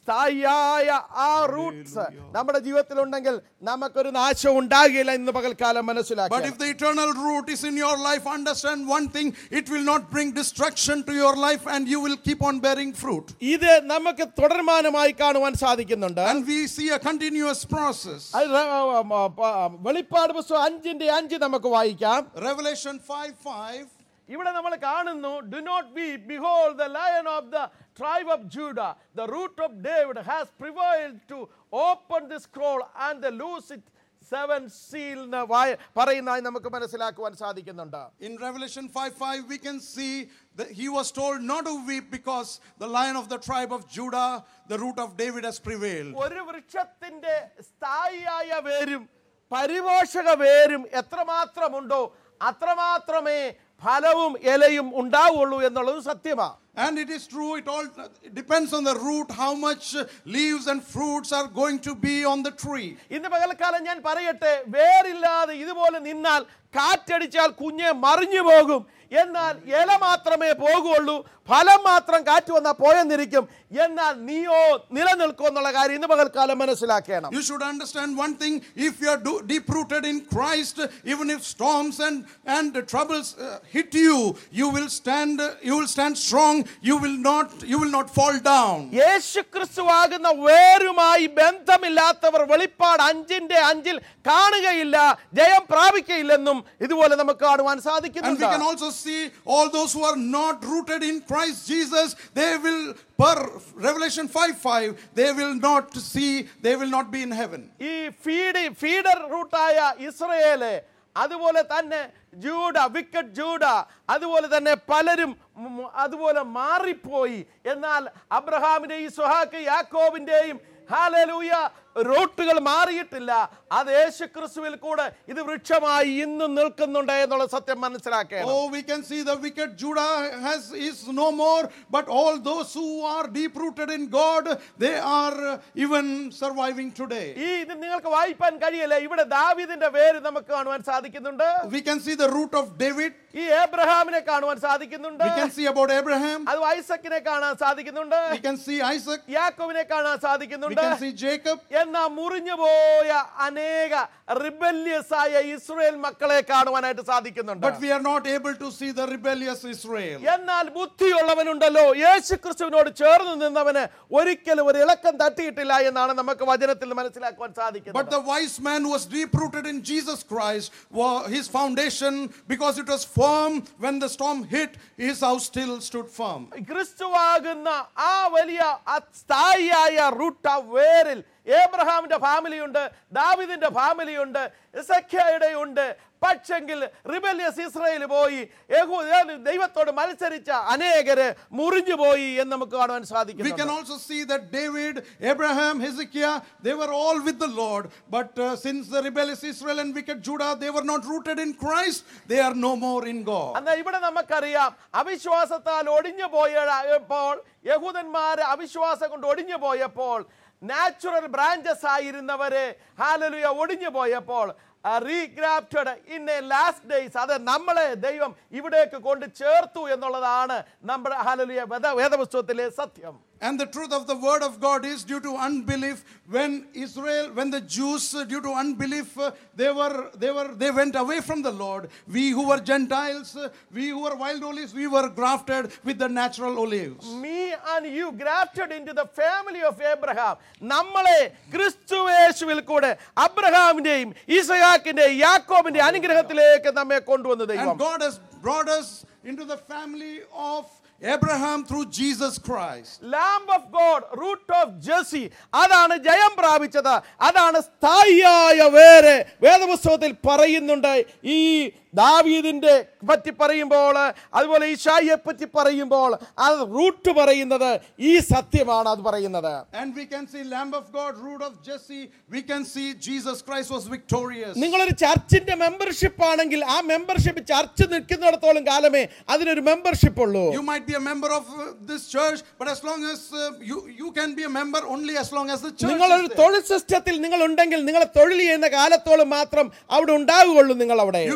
സ്ഥായിയായ ആ റൂട്ട്സ് നമ്മുടെ ജീവിതത്തിലുണ്ടെങ്കിൽ നമുക്കൊരു നാശം ഉണ്ടാകില്ല ഇന്ന് പകൽക്കാലം But മനസ്സിലാക്കി if the eternal root is in your life, understand one thing it will not bring destruction to your life and you will keep on bearing fruit. ഇത് നമുക്ക് തുടർമാനമായി കാണുവാൻ സാധിക്കുന്നുണ്ട് And we see a continuous process. അത് ര- ആ, ആ, പ- വെളിപ്പാട് പുസ്തകം അഞ്ചിന്റെ അഞ്ച് നമുക്ക് വായിക്കാം Revelation 5 5. ഇവിടെ നമ്മൾ കാണുന്നു do not be behold the lion of the tribe of Judah the root of David has prevailed to open the scroll and the loose it seven seal എന്ന് വായ- പറയുന്നതായി നമുക്ക് മനസ്സിലാക്കുവാൻ സാധിക്കുന്നുണ്ട് In Revelation 5 5, we can see that he was told not to weep because the lion of the tribe of Judah, the root of David, has prevailed. ഒരു വൃക്ഷത്തിന്റെ സ്ഥായിയായ വേരും പരിപോഷക വേരും എത്രമാത്രമുണ്ടോ അത്രമാത്രമേ ഫലവും ഇലയും ഉണ്ടാവുള്ളൂ എന്നുള്ളത് സത്യമാണ് And it is true, it all it depends on the root, how much uh, leaves and fruits are going to be on the tree. ഇന്ന് പകൽക്കാലം ഞാൻ പറയട്ടെ വേറില്ലാതെ ഇതുപോലെ നിന്നാൽ കാറ്റടിച്ചാൽ കുഞ്ഞെ മറിഞ്ഞു പോകും എന്നാൽ ഇല മാത്രമേ പോകുള്ളൂ ഫലം മാത്രം കാറ്റ് വന്നാൽ പോയെന്നിരിക്കും എന്നാൽ നീയോ നിലനിൽക്കും എന്നുള്ള കാര്യം ഇന്ന് പകൽക്കാലം മനസ്സിലാക്കണം You should understand one thing if you are do- deep rooted in Christ, even if storms and, and troubles uh, hit you, you will stand, uh, you will stand strong, you will not, you will not fall down. യേശു ക്രിസ്തുവാകുന്ന വേരുമായി ബന്ധമില്ലാത്തവർ വെളിപ്പാട് അഞ്ചിന്റെ അഞ്ചിൽ കാണുകയില്ല ജയം പ്രാപിക്കയില്ലെന്നും ഇതുപോലെ നമുക്ക് കാണുവാൻ And we can സാധിക്കുന്നുണ്ട് also see all those who are not rooted in Christ Jesus, they will, per Revelation 5 5, they will not see, they will not be in heaven. ഈ ഫീഡ് ഫീഡർ റൂട്ടായ ഇസ്രയേല് അതുപോലെ തന്നെ ജൂഡ wicket ജൂഡ അതുപോലെ തന്നെ പലരും ഉം അതുപോലെ മാറിപ്പോയി എന്നാൽ അബ്രഹാമിന്റെയും സുഹാക്ക് യാക്കോബിന്റെയും ഹാലലൂയ റൂട്ടുകൾ മാറിയിട്ടില്ല അത് യേശു ക്രിസ്തുവിൽ കൂടെ ഇത് വൃക്ഷമായി ഇന്നും നിൽക്കുന്നുണ്ട് എന്നുള്ള സത്യം മനസ്സിലാക്കണം Oh, we can see the wicked Judah has is no more, but all those who are deep rooted in God, they are uh, even surviving today. ഈ ഇത് നിങ്ങൾക്ക് വായിപ്പാൻ കഴിയില്ല ഇവിടെ ദാവീദിന്റെ പേര് നമുക്ക് കാണുവാൻ സാധിക്കുന്നുണ്ട് We can see the root of David, ഈ ഏബ്രഹാമിനെ കാണുവാൻ സാധിക്കുന്നുണ്ട് we can see about Abraham, അത് ഐസക്കിനെ കാണാൻ സാധിക്കുന്നുണ്ട് we can see Isaac, യാക്കോവിനെ കാണാൻ we സാധിക്കുന്നുണ്ട് can see Jacob, എന്നാ മുറിഞ്ഞു പോയ അനേക റിബല്യസ് ആയ ഇസ്രയേൽ മക്കളെ കാണുവാനായിട്ട് സാധിക്കുന്നുണ്ട് but we are not able to see the rebellious Israel. എന്നാൽ ബുദ്ധിയുള്ളവനുണ്ടല്ലോ യേശു ക്രിസ്തുവിനോട് ചേർന്ന് നിന്നവന് ഒരിക്കലും ഒരു ഇളക്കം തട്ടിയിട്ടില്ല എന്നാണ് നമുക്ക് വചനത്തിൽ മനസ്സിലാക്കുവാൻ But സാധിക്കുന്നത് the wise man who was deep rooted in Jesus Christ, wa- his foundation, because it was firm when the storm hit, his house still stood firm. ക്രിസ്തുവാകുന്ന ആ വലിയ സ്ഥായിയായ റൂട്ട് ആ വേരിൽ ഏബ്രഹാമിന്റെ ഫാമിലിയുണ്ട് ദാവിദിന്റെ ഫാമിലിയുണ്ട് ഇസഖ്യയുടെ ഉണ്ട് പക്ഷെങ്കിൽ റിബല്യസ് ഇസ്രയേൽ പോയി യഹൂ ദൈവത്തോട് മത്സരിച്ച അനേകര് മുറിഞ്ഞു പോയി എന്ന് നമുക്ക് കാണുവാൻ We can സാധിക്കും also see that David, Abraham, Hezekiah, they were all with the Lord. But uh, since the rebellious Israel and wicked Judah, they were not rooted in Christ, they are no more in God. എന്നാൽ ഇവിടെ നമുക്കറിയാം അവിശ്വാസത്താൽ ഒടിഞ്ഞു പോയപ്പോൾ യഹൂദന്മാര് അവിശ്വാസം കൊണ്ട് ഒടിഞ്ഞു പോയപ്പോൾ natural branches ആയിരുന്നവര് hallelujah ഒടിഞ്ഞു പോയപ്പോൾ regrafted in a last days അത് നമ്മളെ ദൈവം ഇവിടേക്ക് കൊണ്ട് ചേർത്തു എന്നുള്ളതാണ് നമ്മുടെ ഹാലലുയ വേദ വേദപുസ്തകത്തിലെ സത്യം And the truth of the word of God is due to unbelief. When Israel, when the Jews, uh, due to unbelief, uh, they were, they were, they went away from the Lord. We who were Gentiles, uh, we who were wild olives, we were grafted with the natural olives. me and you grafted into the family of Abraham നമ്മളെ ക്രിസ്തുവേശുവിൽ കൂടെ അബ്രഹാമിന്റെയും ഈസയാക്കിന്റെയും യാക്കോബിന്റെ അനുഗ്രഹത്തിലേക്ക് നമ്മെ കൊണ്ടുവന്ന ദൈവം And God has brought us into the family of Abraham through Jesus Christ. Lamb of God root of Jesse അതാണ് ജയം പ്രാപിച്ചത് അതാണ് സ്ഥായിയായ വേര് വേദപുസ്തകത്തിൽ പറയുന്നുണ്ട് ഈ ദാവീദിന്റെ പറ്റി പറയുമ്പോൾ അതുപോലെ ഈശായിയെ പറ്റി പറയുമ്പോൾ അത് റൂട്ട് പറയുന്നത് ഈ സത്യമാണ് അത് പറയുന്നത് And we can see Lamb of God, root of Jesse. We can see Jesus Christ was victorious. നിങ്ങളൊരു ചർച്ചിന്റെ മെമ്പർഷിപ്പ് ആണെങ്കിൽ ആ മെമ്പർഷിപ്പ് ചർച്ച് നിൽക്കുന്നിടത്തോളം കാലമേ അതിനൊരു മെമ്പർഷിപ്പ് ഉള്ളൂ You might be a member of uh, this church, but as long as uh, you, you can be a member only as long as the church നിങ്ങളൊരു is there. തൊഴിൽ സിസ്റ്റത്തിൽ നിങ്ങൾ ഉണ്ടെങ്കിൽ നിങ്ങൾ തൊഴിൽ ചെയ്യുന്ന കാലത്തോളം മാത്രം അവിടെ ഉണ്ടാവുകയുള്ളൂ നിങ്ങൾ അവിടെ You can be in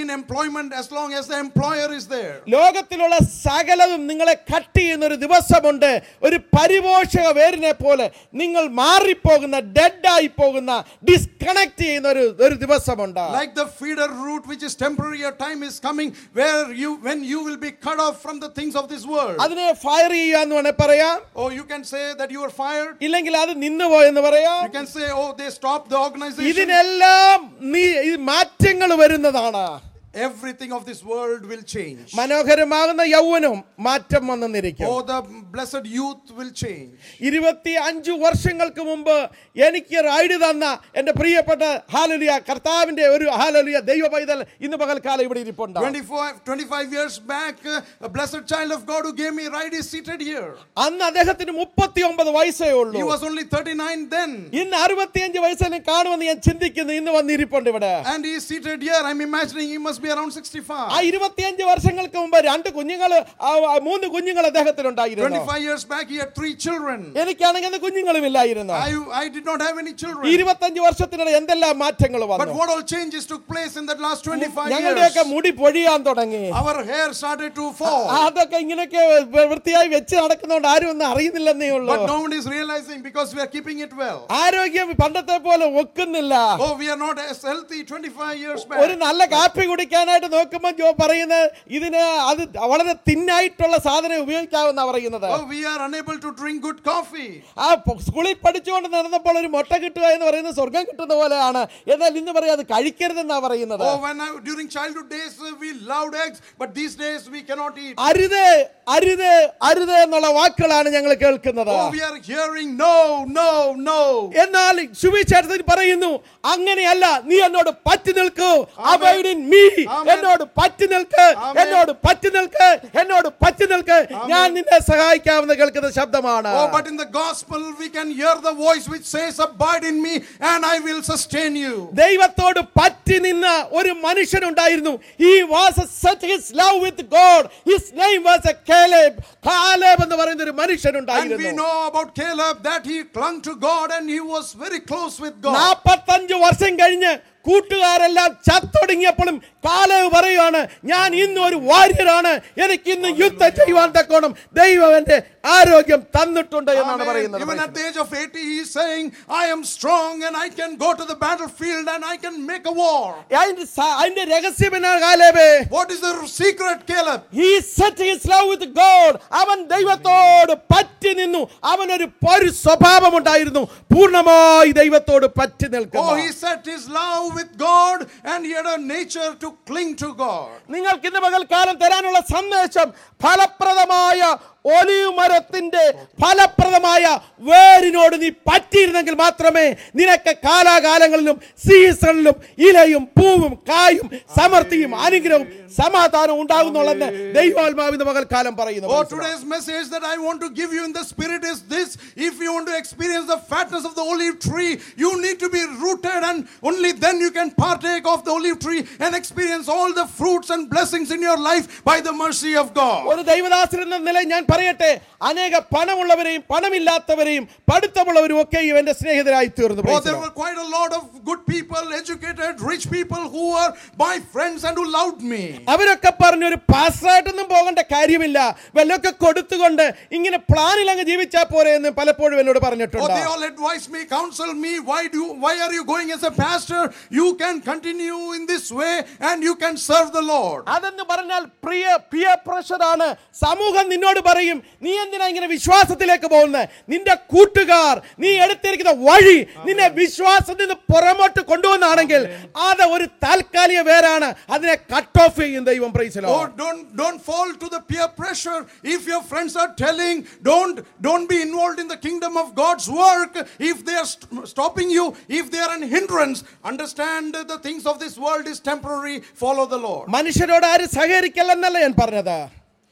in employment as long as the employer is there. ലോകത്തിലുള്ള സകലതും നിങ്ങളെ കട്ട് ചെയ്യുന്ന ഒരു ദിവസമുണ്ട് ഒരു പരിപോഷക വേരിനെ പോലെ നിങ്ങൾ മാറിപ്പോകുന്ന ഡെഡായി പോകുന്ന ഡിസ്കണക്ട് ചെയ്യുന്ന ഒരു ഒരു ദിവസമുണ്ട് Like the feeder root, which is temporary, a time is coming where you, when you will be cut off from the things of this world. അതിനെ ഫയർ ചെയ്യുക എന്ന് വേണേൽ പറയാം Oh, you can say that you are fired. ഇല്ലെങ്കിൽ അത് നിന്നുപോയെന്ന് പറയാം You can say, oh, they stopped the organization. ഇതിനെല്ലാം നീ ഈ മാറ്റങ്ങൾ വരുന്നതാണ് Everything of this world will change. മനോഹരമാകുന്ന യൗവനവും മാറ്റം വന്നെന്നിരിക്കും Oh, the blessed youth will change. ഇരുപത്തി അഞ്ചു വർഷങ്ങൾക്ക് മുമ്പ് എനിക്ക് റൈഡ് തന്ന എൻ്റെ പ്രിയപ്പെട്ട ഹാലലിയ കർത്താവിന്റെ ഒരു ഹാലലിയ ദൈവ പൈതൽ ഇന്ന് പകൽക്കാലം ഇവിടെ ഇരിപ്പുണ്ട് 25, 25 years back, uh, a blessed child of God who gave me ride is seated here. അന്ന് അദ്ദേഹത്തിന് മുപ്പത്തി ഒമ്പത് വയസ്സേ ഉള്ളൂ He was only 39 then. ഇന്ന് അറുപത്തിയഞ്ച് വയസ്സിൽ കാണുമെന്ന് ഞാൻ ചിന്തിക്കുന്നു ഇന്ന് വന്നിരിപ്പുണ്ട് ഇവിടെ And he is seated here. I'm imagining he must be around ആ 65. ഇരുപത്തിയഞ്ച് വർഷങ്ങൾക്ക് മുമ്പ് രണ്ട് കുഞ്ഞുങ്ങൾ മൂന്ന് കുഞ്ഞുങ്ങൾ അദ്ദേഹത്തിനുണ്ടായിരുന്നു 25 years back, he had three children. എനിക്കാണെങ്കിൽ അന്ന് കുഞ്ഞുങ്ങളുമില്ലായിരുന്നു I, I did not have any children. ഇരുപത്തഞ്ച് വർഷത്തിനിടെ എന്തെല്ലാം മാറ്റങ്ങൾ But വന്നു what all changes took place in that last 25 ഞങ്ങളുടെയൊക്കെ years? മുടി പൊഴിയാൻ തുടങ്ങി Our hair started to fall. അതൊക്കെ ഇങ്ങനെയൊക്കെ വൃ- വൃത്തിയായി വെച്ച് നടക്കുന്നതുകൊണ്ട് ആരും ഒന്നും അറിയുന്നില്ലെന്നേ ഉള്ളൂ But no one is realizing because we are keeping it well. ആരോഗ്യം പണ്ടത്തെ പോലെ ഒക്കുന്നില്ല Oh, we are not as healthy 25 years ഒരു back. നല്ല കാപ്പി കുടിക്കാനായിട്ട് നോക്കുമ്പോൾ ജോ പറയുന്നത് ഇതിന് അത് വളരെ തിന്നായിട്ടുള്ള സാധനം ഉപയോഗിക്കാമെന്നാ പറയുന്നത് Oh, we are unable to drink good coffee. ആ പ- സ്കൂളിൽ പഠിച്ചുകൊണ്ട് നടന്നപ്പോൾ ഒരു മുട്ട കിട്ടുക എന്ന് പറയുന്നത് സ്വർഗം കിട്ടുന്ന പോലെയാണ് എന്നാൽ ഇന്ന് പറയാം അത് കഴിക്കരുതെന്നാ പറയുന്നത് Oh, when I, during childhood days uh, we loved eggs, but these days we cannot eat. അരുത് അരുത് അരുത് എന്നുള്ള വാക്കുകളാണ് ഞങ്ങൾ കേൾക്കുന്നത് Oh, we are hearing no, no, no. എന്നാൽ സുവിശേഷത്തിൽ പറയുന്നു അങ്ങനെയല്ല നീ എന്നോട് പറ്റി നിൽക്കൂ Abide in me. Amen. എന്നോട് പറ്റി നിൽക്ക് Amen. എന്നോട് പറ്റി നിൽക്ക് എന്നോട് പറ്റി നിൽക്ക് ഞാൻ നിന്നെ സഹായിക്കാമെന്ന് കേൾക്കുന്ന ശബ്ദമാണ് Oh, but in the gospel we can hear the voice which says, Abide in me and I will sustain you. ദൈവത്തോട് പറ്റി നിന്ന ഒരു മനുഷ്യനുണ്ടായിരുന്നു ഈ was such his love with God his name was a Caleb Caleb എന്ന് പറയുന്ന ഒരു And we മനുഷ്യനുണ്ടായിരുന്നു know about Caleb that he clung to God and he was very close with God. നാപ്പത്തഞ്ച് വർഷം കഴിഞ്ഞ് കൂട്ടുകാരെല്ലാം ചത്തൊടുങ്ങിയപ്പോഴും കാലവ് പറയുകയാണ് ഞാൻ ഇന്ന് ഒരു വാര്യരാണ് എനിക്ക് ഇന്ന് യുദ്ധം ചെയ്യുവാൻ തക്കോണം ദൈവം എന്റെ ആരോഗ്യം തന്നിട്ടുണ്ട് എന്നാണ് Amen. പറയുന്നത് Even at the age of 80, he is saying, I am strong and I can go to the battlefield and I can make a war. അതിന്റെ സ- അതിന്റെ രഹസ്യം എന്നാ കാലേബേ What is the secret, Caleb? He set his love with God. അവൻ ദൈവത്തോട് പറ്റി നിന്നു അവൻ ഒരു ഒരു സ്വഭാവമുണ്ടായിരുന്നു പൂർണ്ണമായി ദൈവത്തോട് പറ്റി Oh, he നിൽക്കുന്നു set his love with God and he had a nature to cling to God. നിങ്ങൾക്ക് ഇന്ന് പകൽക്കാലം തരാനുള്ള സന്ദേശം ഫലപ്രദമായ ഒലിവ് മരത്തിന്റെ ഫലപ്രദമായ വേരിനോട് നീ പറ്റിയിരുന്നെങ്കിൽ മാത്രമേ നിനക്ക് കാലാകാലങ്ങളിലും സീസണിലും ഇലയും പൂവും കായും സമൃദ്ധിയും അനുഗ്രഹവും സമാധാനവും ഉണ്ടാകുന്നുള്ളെന്ന് ദൈവാത്മാവിന്റെ പകൽക്കാലം പറയുന്നു Oh, today's message that I want to give you in the spirit is this if you want to experience the fatness of the olive tree, you need to be rooted, and only then you can partake of the olive tree and experience all the fruits and blessings in your life by the mercy of God. ഒരു ദൈവദാസൻ എന്ന നിലയിൽ ഞാൻ പറയട്ടെ അനേക പണമുള്ളവരെയും പണമില്ലാത്തവരെയും പഠിത്തമുള്ളവരും ഒക്കെയും എന്റെ സ്നേഹിതരായി തീർന്നു Oh, Praise the there Lord. were quite a lot of good people, educated, rich people who were my friends and who loved me. അവരൊക്കെ പറഞ്ഞു ഒരു പാസ്സായിട്ടൊന്നും പോകേണ്ട കാര്യമില്ല വല്ലതൊക്കെ കൊടുത്തുകൊണ്ട് ഇങ്ങനെ പ്ലാനിൽ അങ്ങ് ജീവിച്ചാൽ പോരെ എന്ന് പലപ്പോഴും എന്നോട് Oh, പറഞ്ഞിട്ടുണ്ട് they all advised me, counsel me, why do why are you going as a pastor? You can continue in this way and you can serve the Lord. അതെന്ന് പറഞ്ഞാൽ പ്രിയ പിയർ പ്രഷറാണ് സമൂഹം നിന്നോട് പറയും നീ എന്തിനാ ഇങ്ങനെ വിശ്വാസത്തിലേക്ക് പോകുന്നത് നിന്റെ കൂട്ടുകാർ നീ എടുത്തിരിക്കുന്ന വഴി നിന്നെ വിശ്വാസത്തിൽ നിന്ന് പുറമോട്ട് കൊണ്ടുവന്നാണെങ്കിൽ അത് ഒരു താൽക്കാലിക വേരാണ് അതിനെ കട്ട് ഓഫ് ചെയ്യും ദൈവം പ്രൈസലോ Oh, don't don't fall to the peer pressure. If your friends are telling, don't don't be involved in the kingdom of God's work. If they are st- stopping you, if they are an hindrance, understand the things of this world is temporary. Follow the Lord. മനുഷ്യരോട് ആരും സഹകരിക്കല്ലെന്നല്ല ഞാൻ പറഞ്ഞത്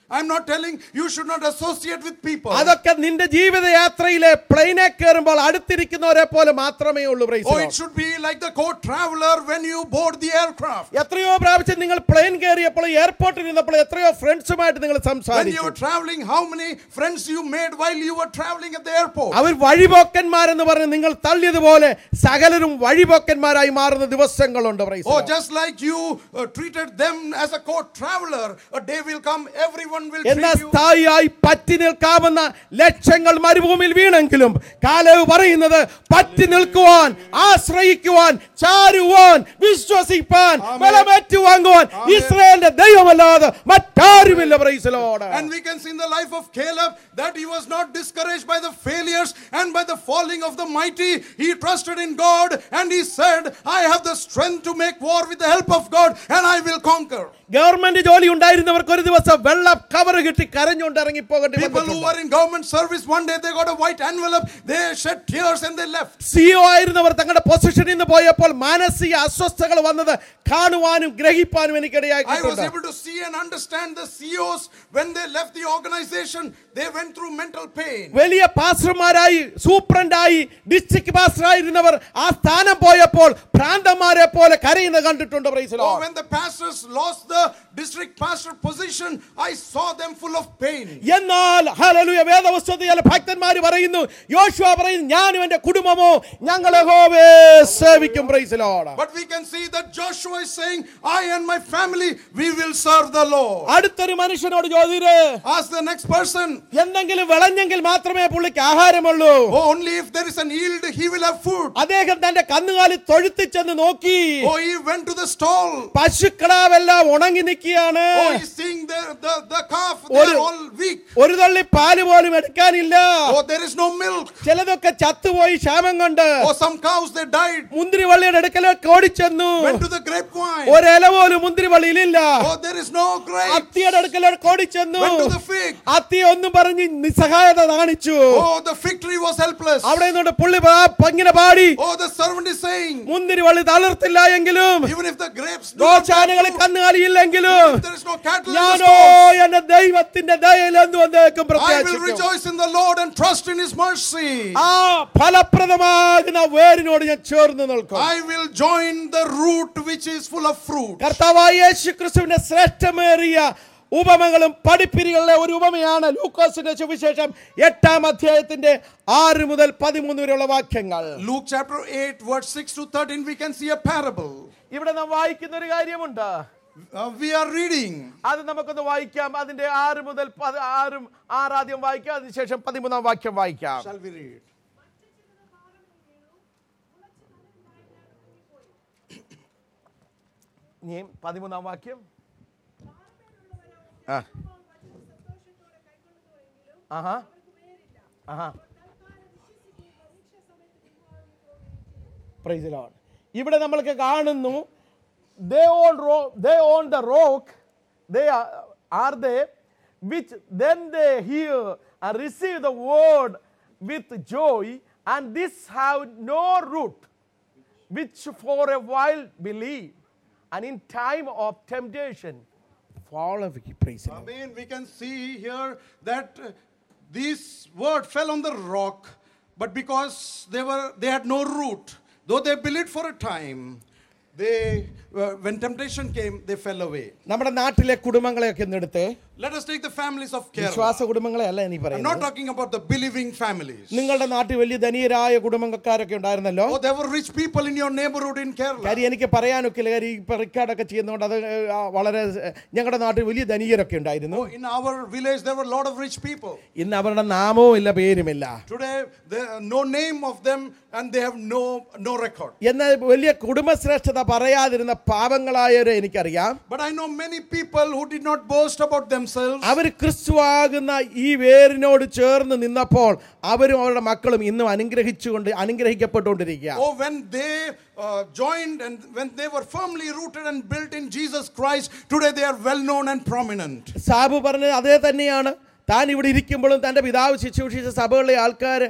I'm not telling you should not associate with people. അതൊക്കെ നിന്റെ ജീവിതയാത്രയിലെ പ്ലെയിനെ കയറുമ്പോൾ അടുത്തിരിക്കുന്നവരെ പോലെ മാത്രമേ ഉള്ളൂ praise the Oh, Lord. it should be like the co-traveler when you board the aircraft. എത്രയോ പ്രാവശ്യം നിങ്ങൾ പ്ലെയിൻ കയറിയപ്പോൾ എയർപോർട്ടിൽ ഇരുന്നപ്പോൾ എത്രയോ ഫ്രണ്ട്സുമായിട്ട് നിങ്ങൾ When you സംസാരിച്ചു were traveling, how many friends you made while you were traveling at the airport? അവർ വഴിപോക്കന്മാരെന്ന് പറഞ്ഞ് നിങ്ങൾ തള്ളിയതുപോലെ സകലരും വഴിപോക്കന്മാരായി മാറുന്ന ദിവസങ്ങളുണ്ട് praise the Oh, Lord. just like you uh, treated them as a co-traveler, a day will come, everyone will എന്നാൽ treat you. സ്ഥായിയായി പറ്റി നിൽക്കാവുന്ന ലക്ഷങ്ങൾ മരുഭൂമിയിൽ വീണെങ്കിലും കാലവ് പറയുന്നത് പറ്റി നിൽക്കുവാൻ ആശ്രയിക്കുവാൻ ചാരുവാൻ വിശ്വസിപ്പാൻ Amen. ബലമേറ്റു വാങ്ങുവാൻ Amen. ഇസ്രായേലിന്റെ ദൈവമല്ലാതെ മറ്റാരുമില്ല പ്രൈസലോട് And we can see in the life of Caleb that he was not discouraged by the failures and by the falling of the mighty. He trusted in God and he said, I have the strength to make war with the help of God and I will conquer. Government ജോലി ഉണ്ടായിരുന്നവർക്ക് ഒരു ദിവസം വെള്ള cover കിട്ടി കരഞ്ഞുകൊണ്ട് ഇറങ്ങി പോകേണ്ടി People who were in government service, one day they got a white envelope, they shed tears and they left. CEO ആയിരുന്നവർ തങ്ങളുടെ പൊസിഷനിൽ നിന്ന് പോയപ്പോൾ മാനസിക അസ്വസ്ഥകൾ വന്നത് കാണുവാനും ഗ്രഹിപ്പാനും I was എനിക്കിടയാക്കിയിട്ടുണ്ട് able to see and understand the CEOs when they left the organization, they went through mental pain. വലിയ പാസ്റ്റർമാരായി സൂപ്രണ്ടായി district പാസ്റ്ററായിരുന്നവർ ആ സ്ഥാനം പോയപ്പോൾ ഭ്രാന്തന്മാരെ പോലെ കരയുന്നത് കണ്ടിട്ടുണ്ട് praise the Oh, Lord. when the pastors lost the district pastor position, I saw them full of pain. എന്നാൽ hallelujah വേദപുസ്തകത്തിൽ ഭക്തന്മാർ പറയുന്നു യോശുവ പറയുന്നു ഞാനും എന്റെ കുടുംബമോ ഞങ്ങൾ യഹോവയെ സേവിക്കും praise the Lord. But we can see that Joshua is saying, I and my family, we will serve the Lord. അടുത്തൊരു മനുഷ്യനോട് ചോദിര് Ask the next person, എന്തെങ്കിലും വിളഞ്ഞെങ്കിൽ മാത്രമേ പുള്ളിക്ക് ആഹാരമുള്ളൂ oh, only if there is an yield, he will have food. അദ്ദേഹം തന്റെ കന്നുകാലി തൊഴുത്തിൽ ചെന്ന് നോക്കി Oh, he went to the stall. പശുക്കളാവെല്ലാം ഉണങ്ങി നിൽക്കുകയാണ് Oh, he's seeing the, the, the calf, they Oru- are all weak. ഒരു തള്ളി പാല് പോലും എടുക്കാനില്ല Oh, there is no milk. ചിലതൊക്കെ ചത്തുപോയി ക്ഷാമം കൊണ്ട് Oh, some cows, they died. മുന്തിരിവള്ളിയുടെ അടുക്കലേക്ക് ഓടിച്ചെന്നു Went to the grapevine. ഒരില പോലും മുന്തിരിവള്ളിയിലില്ല Oh, there is no grapes. അത്തിയുടെ അടുക്കലേക്ക് ഓടിച്ചെന്നു Went to the fig. അത്തി ഒന്നും പറഞ്ഞ് നിസ്സഹായത കാണിച്ചു Oh, the fig tree was helpless. അവിടെ നിന്നുകൊണ്ട് പുള്ളി പാ- ഇങ്ങനെ പാടി Oh, the servant is saying, മുന്തിരിവള്ളി തളർത്തില്ല എങ്കിലും even if the grapes do not bear ഗോശാലകളിൽ fruit, കന്നുകാലിയില്ലെങ്കിലും if there is no cattle in the ഞാനോ stalls, എന്റെ ദൈവത്തിന്റെ ദയയിൽ എന്തു വന്നേക്കും I will പ്രത്യാശിക്കും rejoice in the Lord and trust in His mercy. ആ ഫലപ്രദമാകുന്ന വേരിനോട് ഞാൻ ചേർന്ന് നിൽക്കും I will join the root which is full of fruit. കർത്താവായ യേശു ക്രിസ്തുവിന്റെ ശ്രേഷ്ഠമേറിയ ഉപമകളും പഠിപ്പിരികളിലെ ഒരു ഉപമയാണ് ലൂക്കോസിന്റെ സുവിശേഷം എട്ടാം അധ്യായത്തിന്റെ ആറ് മുതൽ പതിമൂന്ന് വരെയുള്ള വാക്യങ്ങൾ Luke chapter 8, verse 6 to 13, we can see a parable. ഇവിടെ നാം വായിക്കുന്ന ഒരു കാര്യമുണ്ട് Uh, we are reading. അത് നമുക്കൊന്ന് വായിക്കാം അതിന്റെ ആറ് മുതൽ പത്- ആറും ആറാദ്യം വായിക്കാം അതിനുശേഷം പതിമൂന്നാം വാക്യം വായിക്കാം Shall we read? ഇനി പതിമൂന്നാം വാക്യം ആ ആഹാ ആഹാ Praise the Lord. ഇവിടെ നമ്മൾക്ക് കാണുന്നു they on row they on the rock they are they which then they hear receive the word with joy and this have no root which for a while believe, and in time of temptation fall away. Praise the Lord. Amen. We can see here that uh, this word fell on the rock, but because they were they had no root, though they believed for a time, they uh, when temptation came, they fell away. നമ്മുടെ നാട്ടിലെ കുടുംബങ്ങളെയൊക്കെ ഒന്ന് എടുത്ത് Let us take the families of Kerala. വിശ്വാസ കുടുംബങ്ങളെ അല്ല എനിക്ക് I'm not പറയുന്നത് talking about the believing families. നിങ്ങളുടെ നാട്ടിൽ വലിയ ധനിയരായ കുടുംബക്കാരൊക്കെ ഉണ്ടായിരുന്നല്ലോ Oh, there were rich people in your neighborhood in Kerala. കാര്യം എനിക്ക് പറയാനൊക്കില്ല കാര്യം ഇപ്പൊ റിക്കാർഡൊക്കെ ചെയ്യുന്നതുകൊണ്ട് അത് ആ, വളരെ ഏ, ഞങ്ങളുടെ നാട്ടിൽ വലിയ ധനികരൊക്കെ ഉണ്ടായിരുന്നു Oh, in our village, there were a lot of rich people. ഇന്ന് അവരുടെ നാമവും ഇല്ല പേരുമില്ല Today, there are no name of them and they have no, no record. എന്നാൽ വലിയ കുടുംബശ്രേഷ്ഠത പറയാതിരുന്ന പാപങ്ങളായവരെ എനിക്കറിയാം But I know many people who did not boast about themselves. അവർ ക്രിസ്തുവാകുന്ന ഈ വേരിനോട് ചേർന്ന് നിന്നപ്പോൾ അവരും അവരുടെ മക്കളും ഇന്നും അനുഗ്രഹിച്ചുകൊണ്ട് അനുഗ്രഹിക്കപ്പെട്ടുകൊണ്ടിരിക്കുക Oh, when they uh, joined and when they were firmly rooted and built in Jesus Christ, today they are well known and prominent. Sabu പറഞ്ഞത് അതേ തന്നെയാണ് താൻ ഇവിടെ ഇരിക്കുമ്പോഴും തൻ്റെ പിതാവ് ശുശ്രൂഷിച്ച സഭകളിലെ ആൾക്കാർ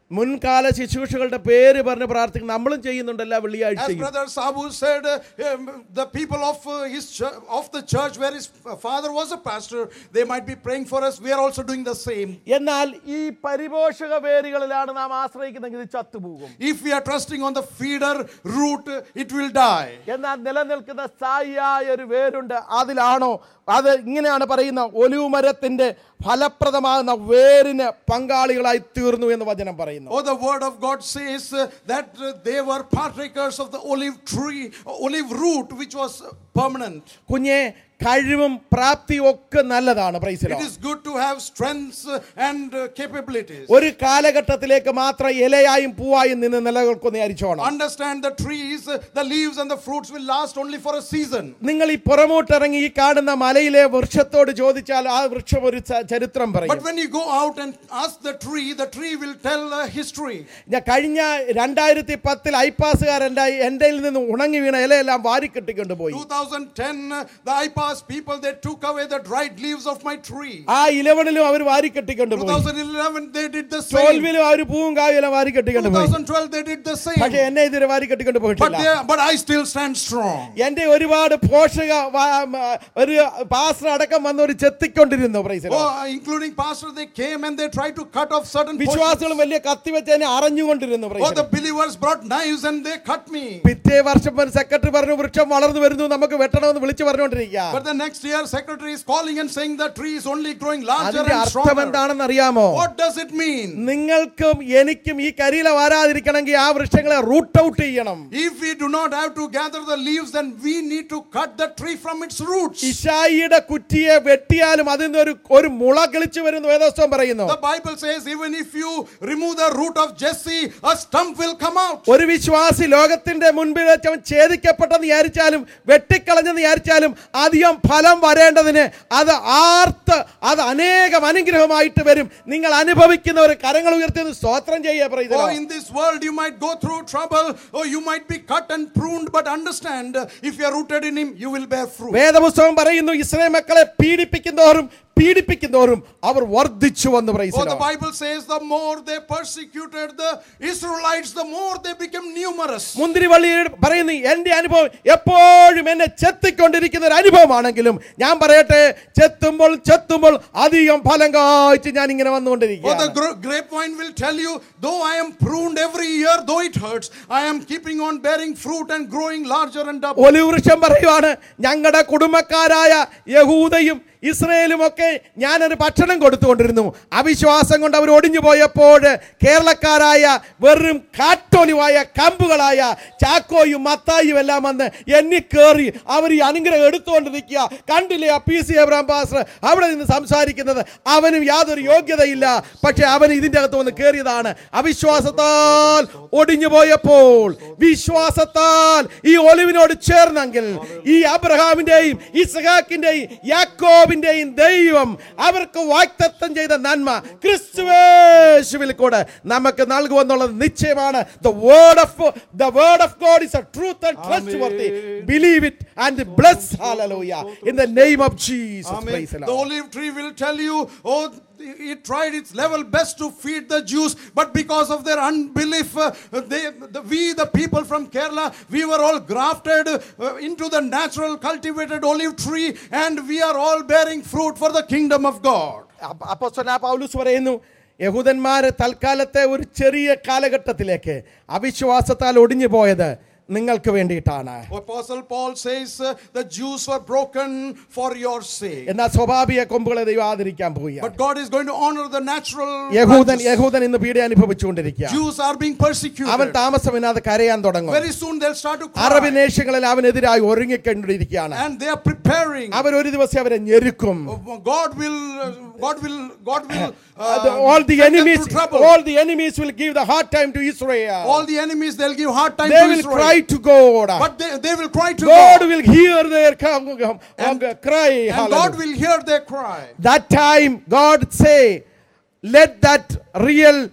മുൻകാല ശുശ്രൂഷകളുടെ പേര് പറഞ്ഞ് പ്രാർത്ഥിക്കും നമ്മളും ചെയ്യുന്നുണ്ട് എല്ലാ As വെള്ളിയാഴ്ചയും Brother Sabu said, uh, um, the people of uh, his chur- of the church where his father was a pastor, they might be praying for us. We are also doing the same. എന്നാൽ ഈ പരിപോഷക വേരുകളിലാണ് നാം ആശ്രയിക്കുന്നെങ്കിൽ ഇത് ചത്തുപോകും If we are trusting on the feeder root, uh, it will die. എന്നാൽ നിലനിൽക്കുന്ന സ്ഥായിയായ ഒരു വേരുണ്ട് അതിലാണോ അത് ഇങ്ങനെയാണ് പറയുന്ന ഒലിവ് മരത്തിന്റെ ഫലപ്രദമാകുന്ന വേരിന് പങ്കാളികളായി തീർന്നു എന്ന് വചനം പറയുന്നു Oh, the word of God says uh, that uh, they were partakers of the olive tree, olive root, which was uh, permanent. കുഞ്ഞെ കഴിവും പ്രാപ്തിയും ഒക്കെ നല്ലതാണ് പ്രൈസിലോ It is good to have strengths uh, and uh, capabilities. ഒരു കാലഘട്ടത്തിലേക്ക് മാത്രം ഇലയായും പൂവായും നിന്ന് നിലനിൽക്കുന്ന അരിച്ചോണം Understand the trees, uh, the leaves, and the fruits will last only for a season. നിങ്ങൾ ഈ പുറമോട്ടിറങ്ങി ഈ കാണുന്ന മലയിലെ വൃക്ഷത്തോട് ചോദിച്ചാൽ ആ വൃക്ഷം ഒരു ച- ചരിത്രം But പറയും when you go out and ask the tree, the tree will tell a history. ഞാൻ കഴിഞ്ഞ രണ്ടായിരത്തി പത്തിൽ ഐപ്പാസുകാരൻ്റെ എൻ്റെ നിന്ന് ഉണങ്ങി വീണ ഇലയെല്ലാം വാരിക്കെട്ടിക്കൊണ്ട് പോയി 2010, uh, the IPAS people they took away the dried leaves of my tree. ആ ഇലവണിലും അവർ വാരിക്കെട്ടിക്കൊണ്ട് പോയി 2011 they did the same. തോൽവിലും അവർ പൂവും കായും എല്ലാം വാരിക്കെട്ടിക്കൊണ്ട് പോയി 2012 they did the same. പക്ഷെ എന്നെ ഇതുവരെ വാരിക്കെട്ടിക്കൊണ്ട് But പോയിട്ടില്ല they, but I still stand strong. എന്റെ ഒരുപാട് പോഷക വ- മ- ഒരു പാസ്റ്റർ അടക്കം വന്നവർ ചെത്തിക്കൊണ്ടിരുന്നു praise Oh, including pastor, they came and they tried to cut off certain portions. വിശ്വാസികളും വലിയ കത്തി വെച്ച് എന്നെ അറിഞ്ഞുകൊണ്ടിരുന്നു Oh, praise the believers brought knives and they cut me. പിറ്റേ വർഷം ഒരു സെക്രട്ടറി പറഞ്ഞു വൃക്ഷം വളർന്നു വരുന്നു നമുക്ക് വെട്ടണമെന്ന് വിളിച്ചു പറഞ്ഞുകൊണ്ടിരിക്കുക But the next year, secretary is calling and saying the tree is only growing larger അതിന്റെ and അർത്ഥം stronger. എന്താണെന്ന് അറിയാമോ What does it mean? നിങ്ങൾക്കും എനിക്കും ഈ കരിയില വരാതിരിക്കണമെങ്കിൽ ആ വൃക്ഷങ്ങളെ റൂട്ട് ഔട്ട് ചെയ്യണം If we do not have to gather the leaves, then we need to cut the tree from its roots. ഇഷായിയുടെ കുറ്റിയെ വെട്ടിയാലും അതിൽ നിന്ന് ഒരു ഒരു മുള കിളിച്ചു വരുന്നു വേദോസ്തവം പറയുന്നു The Bible says, even if you remove the root of Jesse, a stump will come out. ഒരു വിശ്വാസി ലോകത്തിന്റെ മുൻപിൽ വെച്ച് അവൻ ഛേദിക്കപ്പെട്ടെന്ന് വിചാരിച്ചാലും വെട്ടിക്കളഞ്ഞെന്ന് വിചാരിച്ചാലും അധികം ഫലം വരേണ്ടതിന് അത് ആർത്ത് അത് അനേകം അനുഗ്രഹമായിട്ട് വരും നിങ്ങൾ അനുഭവിക്കുന്നവർ കരങ്ങൾ ഉയർത്തി ഒന്ന് സ്തോത്രം ചെയ്യുക Oh, praise the Lord in this world, you might go through trouble, or you might be cut and pruned, but understand, uh, if you are rooted in Him, you will bear fruit. വേദപുസ്തകം പറയുന്നു ഇസ്രായേൽ മക്കളെ പീഡിപ്പിക്കുന്നവരും പീഡിപ്പിക്കുന്നവരും അവർ വർദ്ധിച്ചു വന്ന് Oh, praise the Lord the Bible says, the more they persecuted the Israelites, the more they became numerous. മുന്തിരിവള്ളി പറയുന്നു എൻ്റെ അനുഭവം എപ്പോഴും എന്നെ ചെത്തിക്കൊണ്ടിരിക്കുന്ന ഒരു അനുഭവമാണെങ്കിലും ഞാൻ പറയട്ടെ ചെത്തുമ്പോൾ ചെത്തുമ്പോൾ അധികം ഫലം കായ്ച്ച് ഞാൻ ഇങ്ങനെ Oh, the വന്നുകൊണ്ടിരിക്കുക gra- grapevine will tell you, though I am pruned every year, though it hurts, I am keeping on bearing fruit and growing larger and double. ഒലിവൃക്ഷം പറയുവാണ് ഞങ്ങളുടെ കുടുംബക്കാരായ യഹൂദയും ഇസ്രയേലും ഒക്കെ ഞാനൊരു ഭക്ഷണം കൊടുത്തുകൊണ്ടിരുന്നു അവിശ്വാസം കൊണ്ട് അവർ ഒടിഞ്ഞു പോയപ്പോൾ കേരളക്കാരായ വെറും കാറ്റൊലിവായ കമ്പുകളായ ചാക്കോയും മത്തായും എല്ലാം വന്ന് എന്നെ കയറി അവർ ഈ അനുഗ്രഹം എടുത്തുകൊണ്ടിരിക്കുക കണ്ടില്ലേ ആ പി സി എബ്രാം പാസ്റ്റർ അവിടെ നിന്ന് സംസാരിക്കുന്നത് അവനും യാതൊരു യോഗ്യതയില്ല പക്ഷെ അവൻ ഇതിൻ്റെ അകത്ത് വന്ന് കയറിയതാണ് അവിശ്വാസത്താൽ ഒടിഞ്ഞു പോയപ്പോൾ വിശ്വാസത്താൽ ഈ ഒലിവിനോട് ചേർന്നെങ്കിൽ ഈ അബ്രഹാമിന്റെയും ഇസ്ഹാക്കിന്റെയും യാക്കോബിന്റെയും ദൈവം അവർക്ക് വാക്തത്വം ചെയ്ത നന്മ ക്രിസ്തുവേശുവിൽ കൂടെ നമുക്ക് നൽകുമെന്നുള്ളത് നിശ്ചയമാണ് the word of the word of God is a truth and trustworthy believe it and bless hallelujah in the name of Jesus Amen. Praise The olive tree will tell you, oh, it tried its level best to feed the Jews, but because of their unbelief, uh, they, the, we, the people from Kerala, we were all grafted uh, into the natural cultivated olive tree, and we are all bearing fruit for the kingdom of God. അപ്പോസ്തലനായ പൗലൂസ് പറയുന്നു യഹൂദന്മാര് തൽക്കാലത്തെ ഒരു ചെറിയ കാലഘട്ടത്തിലേക്ക് അവിശ്വാസത്താൽ ഒടിഞ്ഞു പോയത് നിങ്ങൾക്ക് വേണ്ടിയിട്ടാണ് Apostle Paul says, uh, the Jews were broken for your sake. എന്നാൽ സ്വാഭാവിക കൊമ്പുകളെ ദൈവം ആദരിക്കാൻ പോവുകയാണ് But God is going to honor the natural. യഹൂദൻ branches. യഹൂദൻ ഇന്ന് പീഡ അനുഭവിച്ചുകൊണ്ടിരിക്കുക Jews are being അവൻ persecuted. താമസമില്ലാതെ കരയാൻ തുടങ്ങും Very soon they'll start to Arab cry. നേഷ്യങ്ങളിൽ അവനെതിരായി ഒരുങ്ങിക്കൊണ്ടിരിക്കുകയാണ് And they are preparing. അവർ ഒരു ദിവസം അവരെ ഞെരുക്കും God will, uh, God will, God will. The- Uh, all the get them enemies to trouble. all the enemies will give the hard time to Israel All the enemies they'll give hard time they to will Israel. cry to God But they, they will cry to God God. will hear their com- com- And- cry And Hallelujah. God will hear their cry. that time God say let that real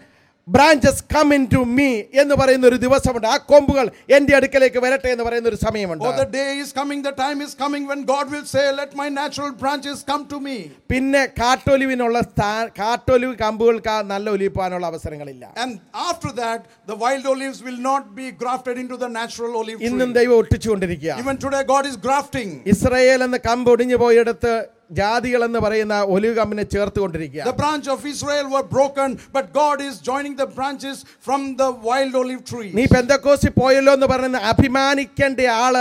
branches come in to me എന്ന് പറയുന്ന ഒരു ദിവസമുണ്ട് ആ കൊമ്പുകൾ എൻ്റെ അടുക്കലേക്ക് വരട്ടെ എന്ന് പറയുന്ന ഒരു സമയമുണ്ട് Oh, the day is coming, the time is coming when God will say, Let my natural branches come to me. പിന്നെ കാട്ടൊലിവിനുള്ള സ്ഥാ കാട്ടൊലിവ് കമ്പുകൾക്ക് ആ നല്ല ഒലിപ്പാനുള്ള അവസരങ്ങളില്ല And after that, the wild olives will not be grafted into the natural olive ഇന്നും tree. ദൈവം ഒട്ടിച്ചുകൊണ്ടിരിക്കുക Even today, God is grafting. Israel എന്ന കമ്പ് ഒടിഞ്ഞു പോയെടുത്ത് ജാതികൾ എന്ന് പറയുന്ന ഒലിവ് കമ്പിനെ ചേർത്തുകൊണ്ടിരിക്കുക The branch of Israel were broken, but God is joining the branches from the wild olive tree. നീ പെന്തക്കോസി പോയല്ലോ എന്ന് പറയുന്ന അഭിമാനിക്കേണ്ട ആള്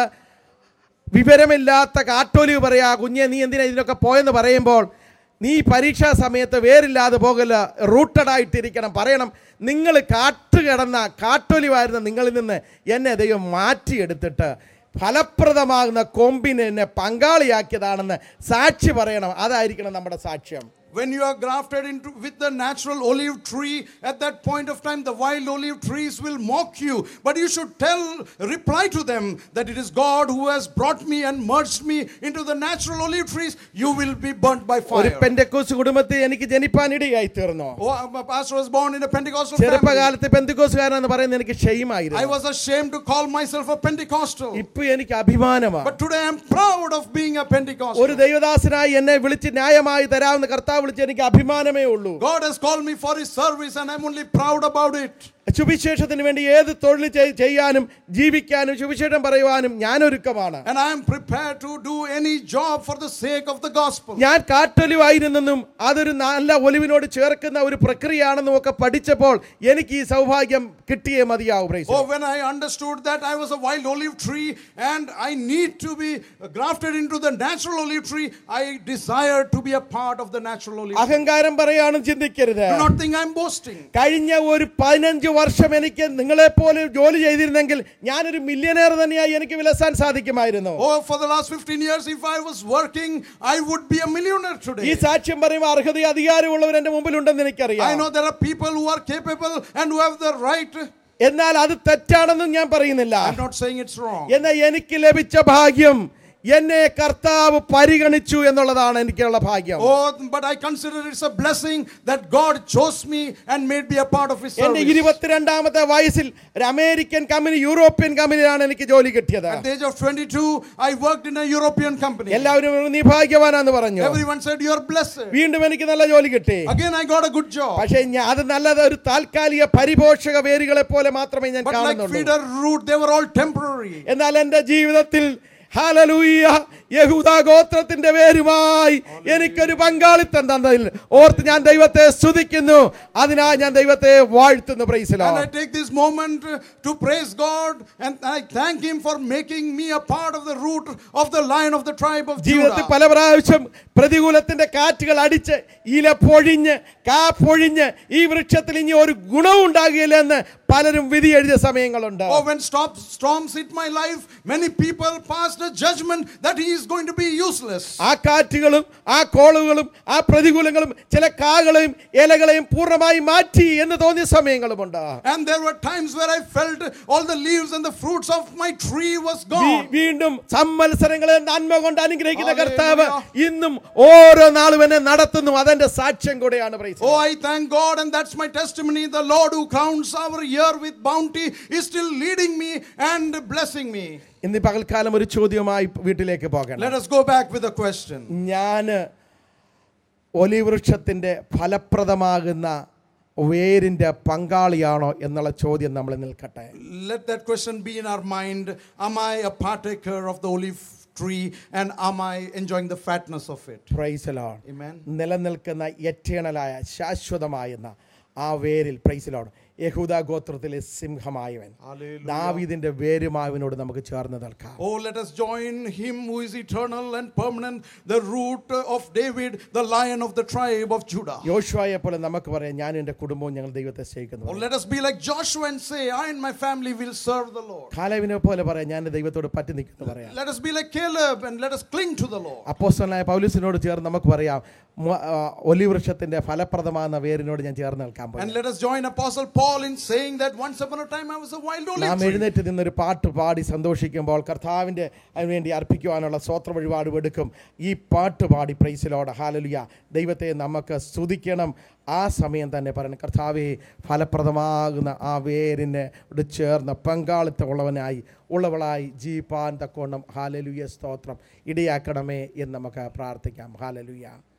വിവരമില്ലാത്ത കാട്ടോലിവ് പറയാ കുഞ്ഞെ നീ എന്തിനാ ഇതിനൊക്കെ പോയെന്ന് പറയുമ്പോൾ നീ പരീക്ഷാ സമയത്ത് വേരില്ലാതെ പോകല്ല റൂട്ടഡ് ആയിട്ടിരിക്കണം പറയണം നിങ്ങൾ കാട്ടു കിടന്ന കാട്ടൊലിവായിരുന്ന നിങ്ങളിൽ നിന്ന് എന്നെ ദൈവം മാറ്റിയെടുത്തിട്ട് ഫലപ്രദമാകുന്ന കൊമ്പിന് എന്നെ പങ്കാളിയാക്കിയതാണെന്ന് സാക്ഷി പറയണം അതായിരിക്കണം നമ്മുടെ സാക്ഷ്യം When you are grafted into with the natural olive tree, at that point of time, the wild olive trees will mock you. But you should tell, reply to them that it is God who has brought me and merged me into the natural olive trees. You will be burnt by ഒരു fire. പെന്തക്കോസ് കുടുംബത്തിൽ എനിക്ക് ജനിപ്പാൻ ഇടയായി തീർന്നു Oh, a pastor was born in a Pentecostal family. ചെറുപ്പകാലത്ത് പെന്തിക്കോസുകാരനെന്ന് പറയുന്നത് എനിക്ക് I ക്ഷയമായിരുന്നു was ashamed to call myself a Pentecostal. ഇപ്പൊ എനിക്ക് അഭിമാനമാണ് But today I'm proud of being a Pentecostal. ഒരു ദൈവദാസനായി എന്നെ വിളിച്ച് ന്യായമായി തരാവുന്ന കർത്താവ് വിളിച്ച് എനിക്ക് അഭിമാനമേ ഉള്ളൂ God has called me for His service and I'm only proud about it. സുവിശേഷത്തിന് വേണ്ടി ഏത് തൊഴിൽ ചെയ്- ചെയ്യാനും ജീവിക്കാനും സുവിശേഷം പറയുവാനും ഞാൻ ഒരുക്കമാണ് And I am prepared to do any job for the sake of the gospel. ഞാൻ കാട്ടൊലിവായിരുന്നെന്നും അതൊരു നല്ല ഒലിവിനോട് ചേർക്കുന്ന ഒരു പ്രക്രിയയാണെന്നും ഒക്കെ പഠിച്ചപ്പോൾ എനിക്ക് ഈ സൗഭാഗ്യം കിട്ടിയേ മതിയാവും praise the Oh, Lord. when I understood that I was a wild olive tree and I need to be grafted into the natural olive tree, I desired to be a part of the natural olive tree. അഹങ്കാരം പറയാനും ചിന്തിക്കരുത് Do not think I'm boasting. കഴിഞ്ഞ ഒരു പതിനഞ്ച് വർഷം എനിക്ക് നിങ്ങളെപ്പോലെ ജോലി ചെയ്തിരുന്നെങ്കിൽ ഞാനൊരു മില്യനെയർ തന്നെയായി എനിക്ക് വിലസാൻ സാധിക്കുമായിരുന്നു Oh, for the last 15 years, if I was working, I would be a millionaire ഈ today. സാക്ഷ്യം പറയുമ്പോൾ അർഹത അധികാരമുള്ളവർ എന്റെ മുമ്പിലുണ്ടെന്ന് I എനിക്കറിയാം know there are people who are capable and who have the right. എന്നാൽ അത് തെറ്റാണെന്നും ഞാൻ പറയുന്നില്ല I'm not saying it's wrong. എന്നാൽ എനിക്ക് ലഭിച്ച ഭാഗ്യം എന്നെ കർത്താവ് പരിഗണിച്ചു എന്നുള്ളതാണ് എനിക്കുള്ള ഭാഗ്യം Oh, but I consider it's a blessing that God chose me and made me a part of His എന്റെ service. ഇരുപത്തിരണ്ടാമത്തെ വയസ്സിൽ ഒരു അമേരിക്കൻ കമ്പനി യൂറോപ്യൻ കമ്പനിയിലാണ് എനിക്ക് ജോലി കിട്ടിയത് At the age of 22, I worked in a European company. എല്ലാവരും പറഞ്ഞു, നീ ഭാഗ്യവാനാന്ന് പറഞ്ഞു Everyone said, You're blessed. വീണ്ടും എനിക്ക് നല്ല ജോലി കിട്ടി Again, I got a good job. പക്ഷേ ഞാൻ അത് നല്ലത് ഒരു താൽക്കാലിക പരിപോഷക വേരുകളെ പോലെ മാത്രമേ ഞാൻ But like കാണുന്നുള്ളൂ feeder root, they were all temporary. എന്നാൽ എൻ്റെ ജീവിതത്തിൽ ഹാലലൂയ യഹൂദ ഗോത്രത്തിന്റെ പേരുമായി എനിക്കൊരു പങ്കാളിത്തം തന്നതിൽ ഓർത്ത് ഞാൻ ദൈവത്തെ സ്തുതിക്കുന്നു അതിനായി ഞാൻ ദൈവത്തെ വാഴ്ത്തുന്നു പ്രൈസിലോ And I take this moment uh, to praise God and I thank Him for making me a part of the root of the lion of the tribe of ജീവിതത്തിൽ Judah. പല പ്രാവശ്യം പ്രതികൂലത്തിന്റെ കാറ്റുകൾ അടിച്ച് ഇല പൊഴിഞ്ഞ് കാ പൊഴിഞ്ഞ് ഈ വൃക്ഷത്തിൽ ഇനി ഒരു ഗുണവും ഉണ്ടാകുകയില്ല എന്ന് പലരും വിധി എഴുതിയ സമയങ്ങളുണ്ട് Oh, when stop, storms hit my life, many people passed a judgment that he is going to be useless. ആ കാറ്റുകളും ആ കോളുകളും ആ പ്രതികൂലങ്ങളും ചില കാകളെയും ഇലകളെയും പൂർണ്ണമായി മാറ്റി എന്ന് തോന്നിയ സമയങ്ങളുമുണ്ട് And there were times where I felt all the leaves and the fruits of my tree was V- gone. വീണ്ടും സമ്മത്സരങ്ങളെ നന്മ കൊണ്ട് അനുഗ്രഹിക്കുന്ന കർത്താവ് Hallelujah. ഇന്നും ഓരോ നാളും എന്നെ നടത്തുന്നു അതെന്റെ സാക്ഷ്യം കൂടെയാണ് praise the Oh, Lord. I thank God, and that's my testimony. The Lord who crowns our year with bounty is still leading me and blessing me. ഇന്ന് ഈ പകൽക്കാലം ഒരു ചോദ്യവുമായി വീട്ടിലേക്ക് പോകണം Let us go back with a question. ഞാൻ ഒലിവൃക്ഷത്തിൻ്റെ ഫലപ്രദമാകുന്ന വേരിൻ്റെ പങ്കാളിയാണോ എന്നുള്ള ചോദ്യം നമ്മൾ നിൽക്കട്ടെ Let that question be in our mind. Am I a partaker of the olive tree and am I enjoying the fatness of it? പ്രൈസലോൺ Amen. നിലനിൽക്കുന്ന എറ്റേണലായ ശാശ്വതമായുന്ന ആ വേരിൽ പ്രൈസലോൺ യഹൂദ ഗോത്രത്തിലെ സിംഹമായവൻ Hallelujah. ദാവീദിന്റെ വേരുമായവനോട് നമുക്ക് ചേർന്ന് നിൽക്കാം Oh, let us join him who is eternal and permanent, the root of David, the lion of the tribe of Judah. യോശുവായെ പോലെ നമുക്ക് പറയാം ഞാൻ എൻ്റെ കുടുംബവും ഞങ്ങൾ ദൈവത്തെ Oh, സ്നേഹിക്കുന്നു let us be like Joshua and say, I and my family will serve the Lord. കാലവിനെ പോലെ പറയാം ഞാൻ എൻ്റെ ദൈവത്തോട് പറ്റി നിൽക്കുന്നു പറയാം Let us be like Caleb and let us cling to the Lord. അപ്പോസ്തലനായ പൗലൂസിനോട് ചേർന്ന് നമുക്ക് പറയാം മ- ആ, ഒലിവൃക്ഷത്തിന്റെ ഫലപ്രദമാകുന്ന വേരിനോട് ഞാൻ ചേർന്ന് നിൽക്കാൻ And പോകും let us join Apostle Paul Paul in saying that once upon a time I was a wild olive നാം tree. എഴുന്നേറ്റ് നിന്നൊരു പാട്ട് പാടി സന്തോഷിക്കുമ്പോൾ കർത്താവിൻ്റെ അതിനുവേണ്ടി അർപ്പിക്കുവാനുള്ള സ്വോത്ര വഴിപാട് എടുക്കും ഈ പാട്ട് പാടി പ്രൈസിലോട് ഹാലലുയ ദൈവത്തെ നമുക്ക് സ്തുതിക്കണം ആ സമയം തന്നെ പറയണം കർത്താവെ ഫലപ്രദമാകുന്ന ആ വേരിനെ ോട് ചേർന്ന് പങ്കാളിത്തമുള്ളവനായി ഉള്ളവളായി ജീപ്പാൻ തക്കോണം ഹാലലുയ സ്തോത്രം ഇടയാക്കണമേ എന്ന് നമുക്ക് പ്രാർത്ഥിക്കാം ഹാലലുയ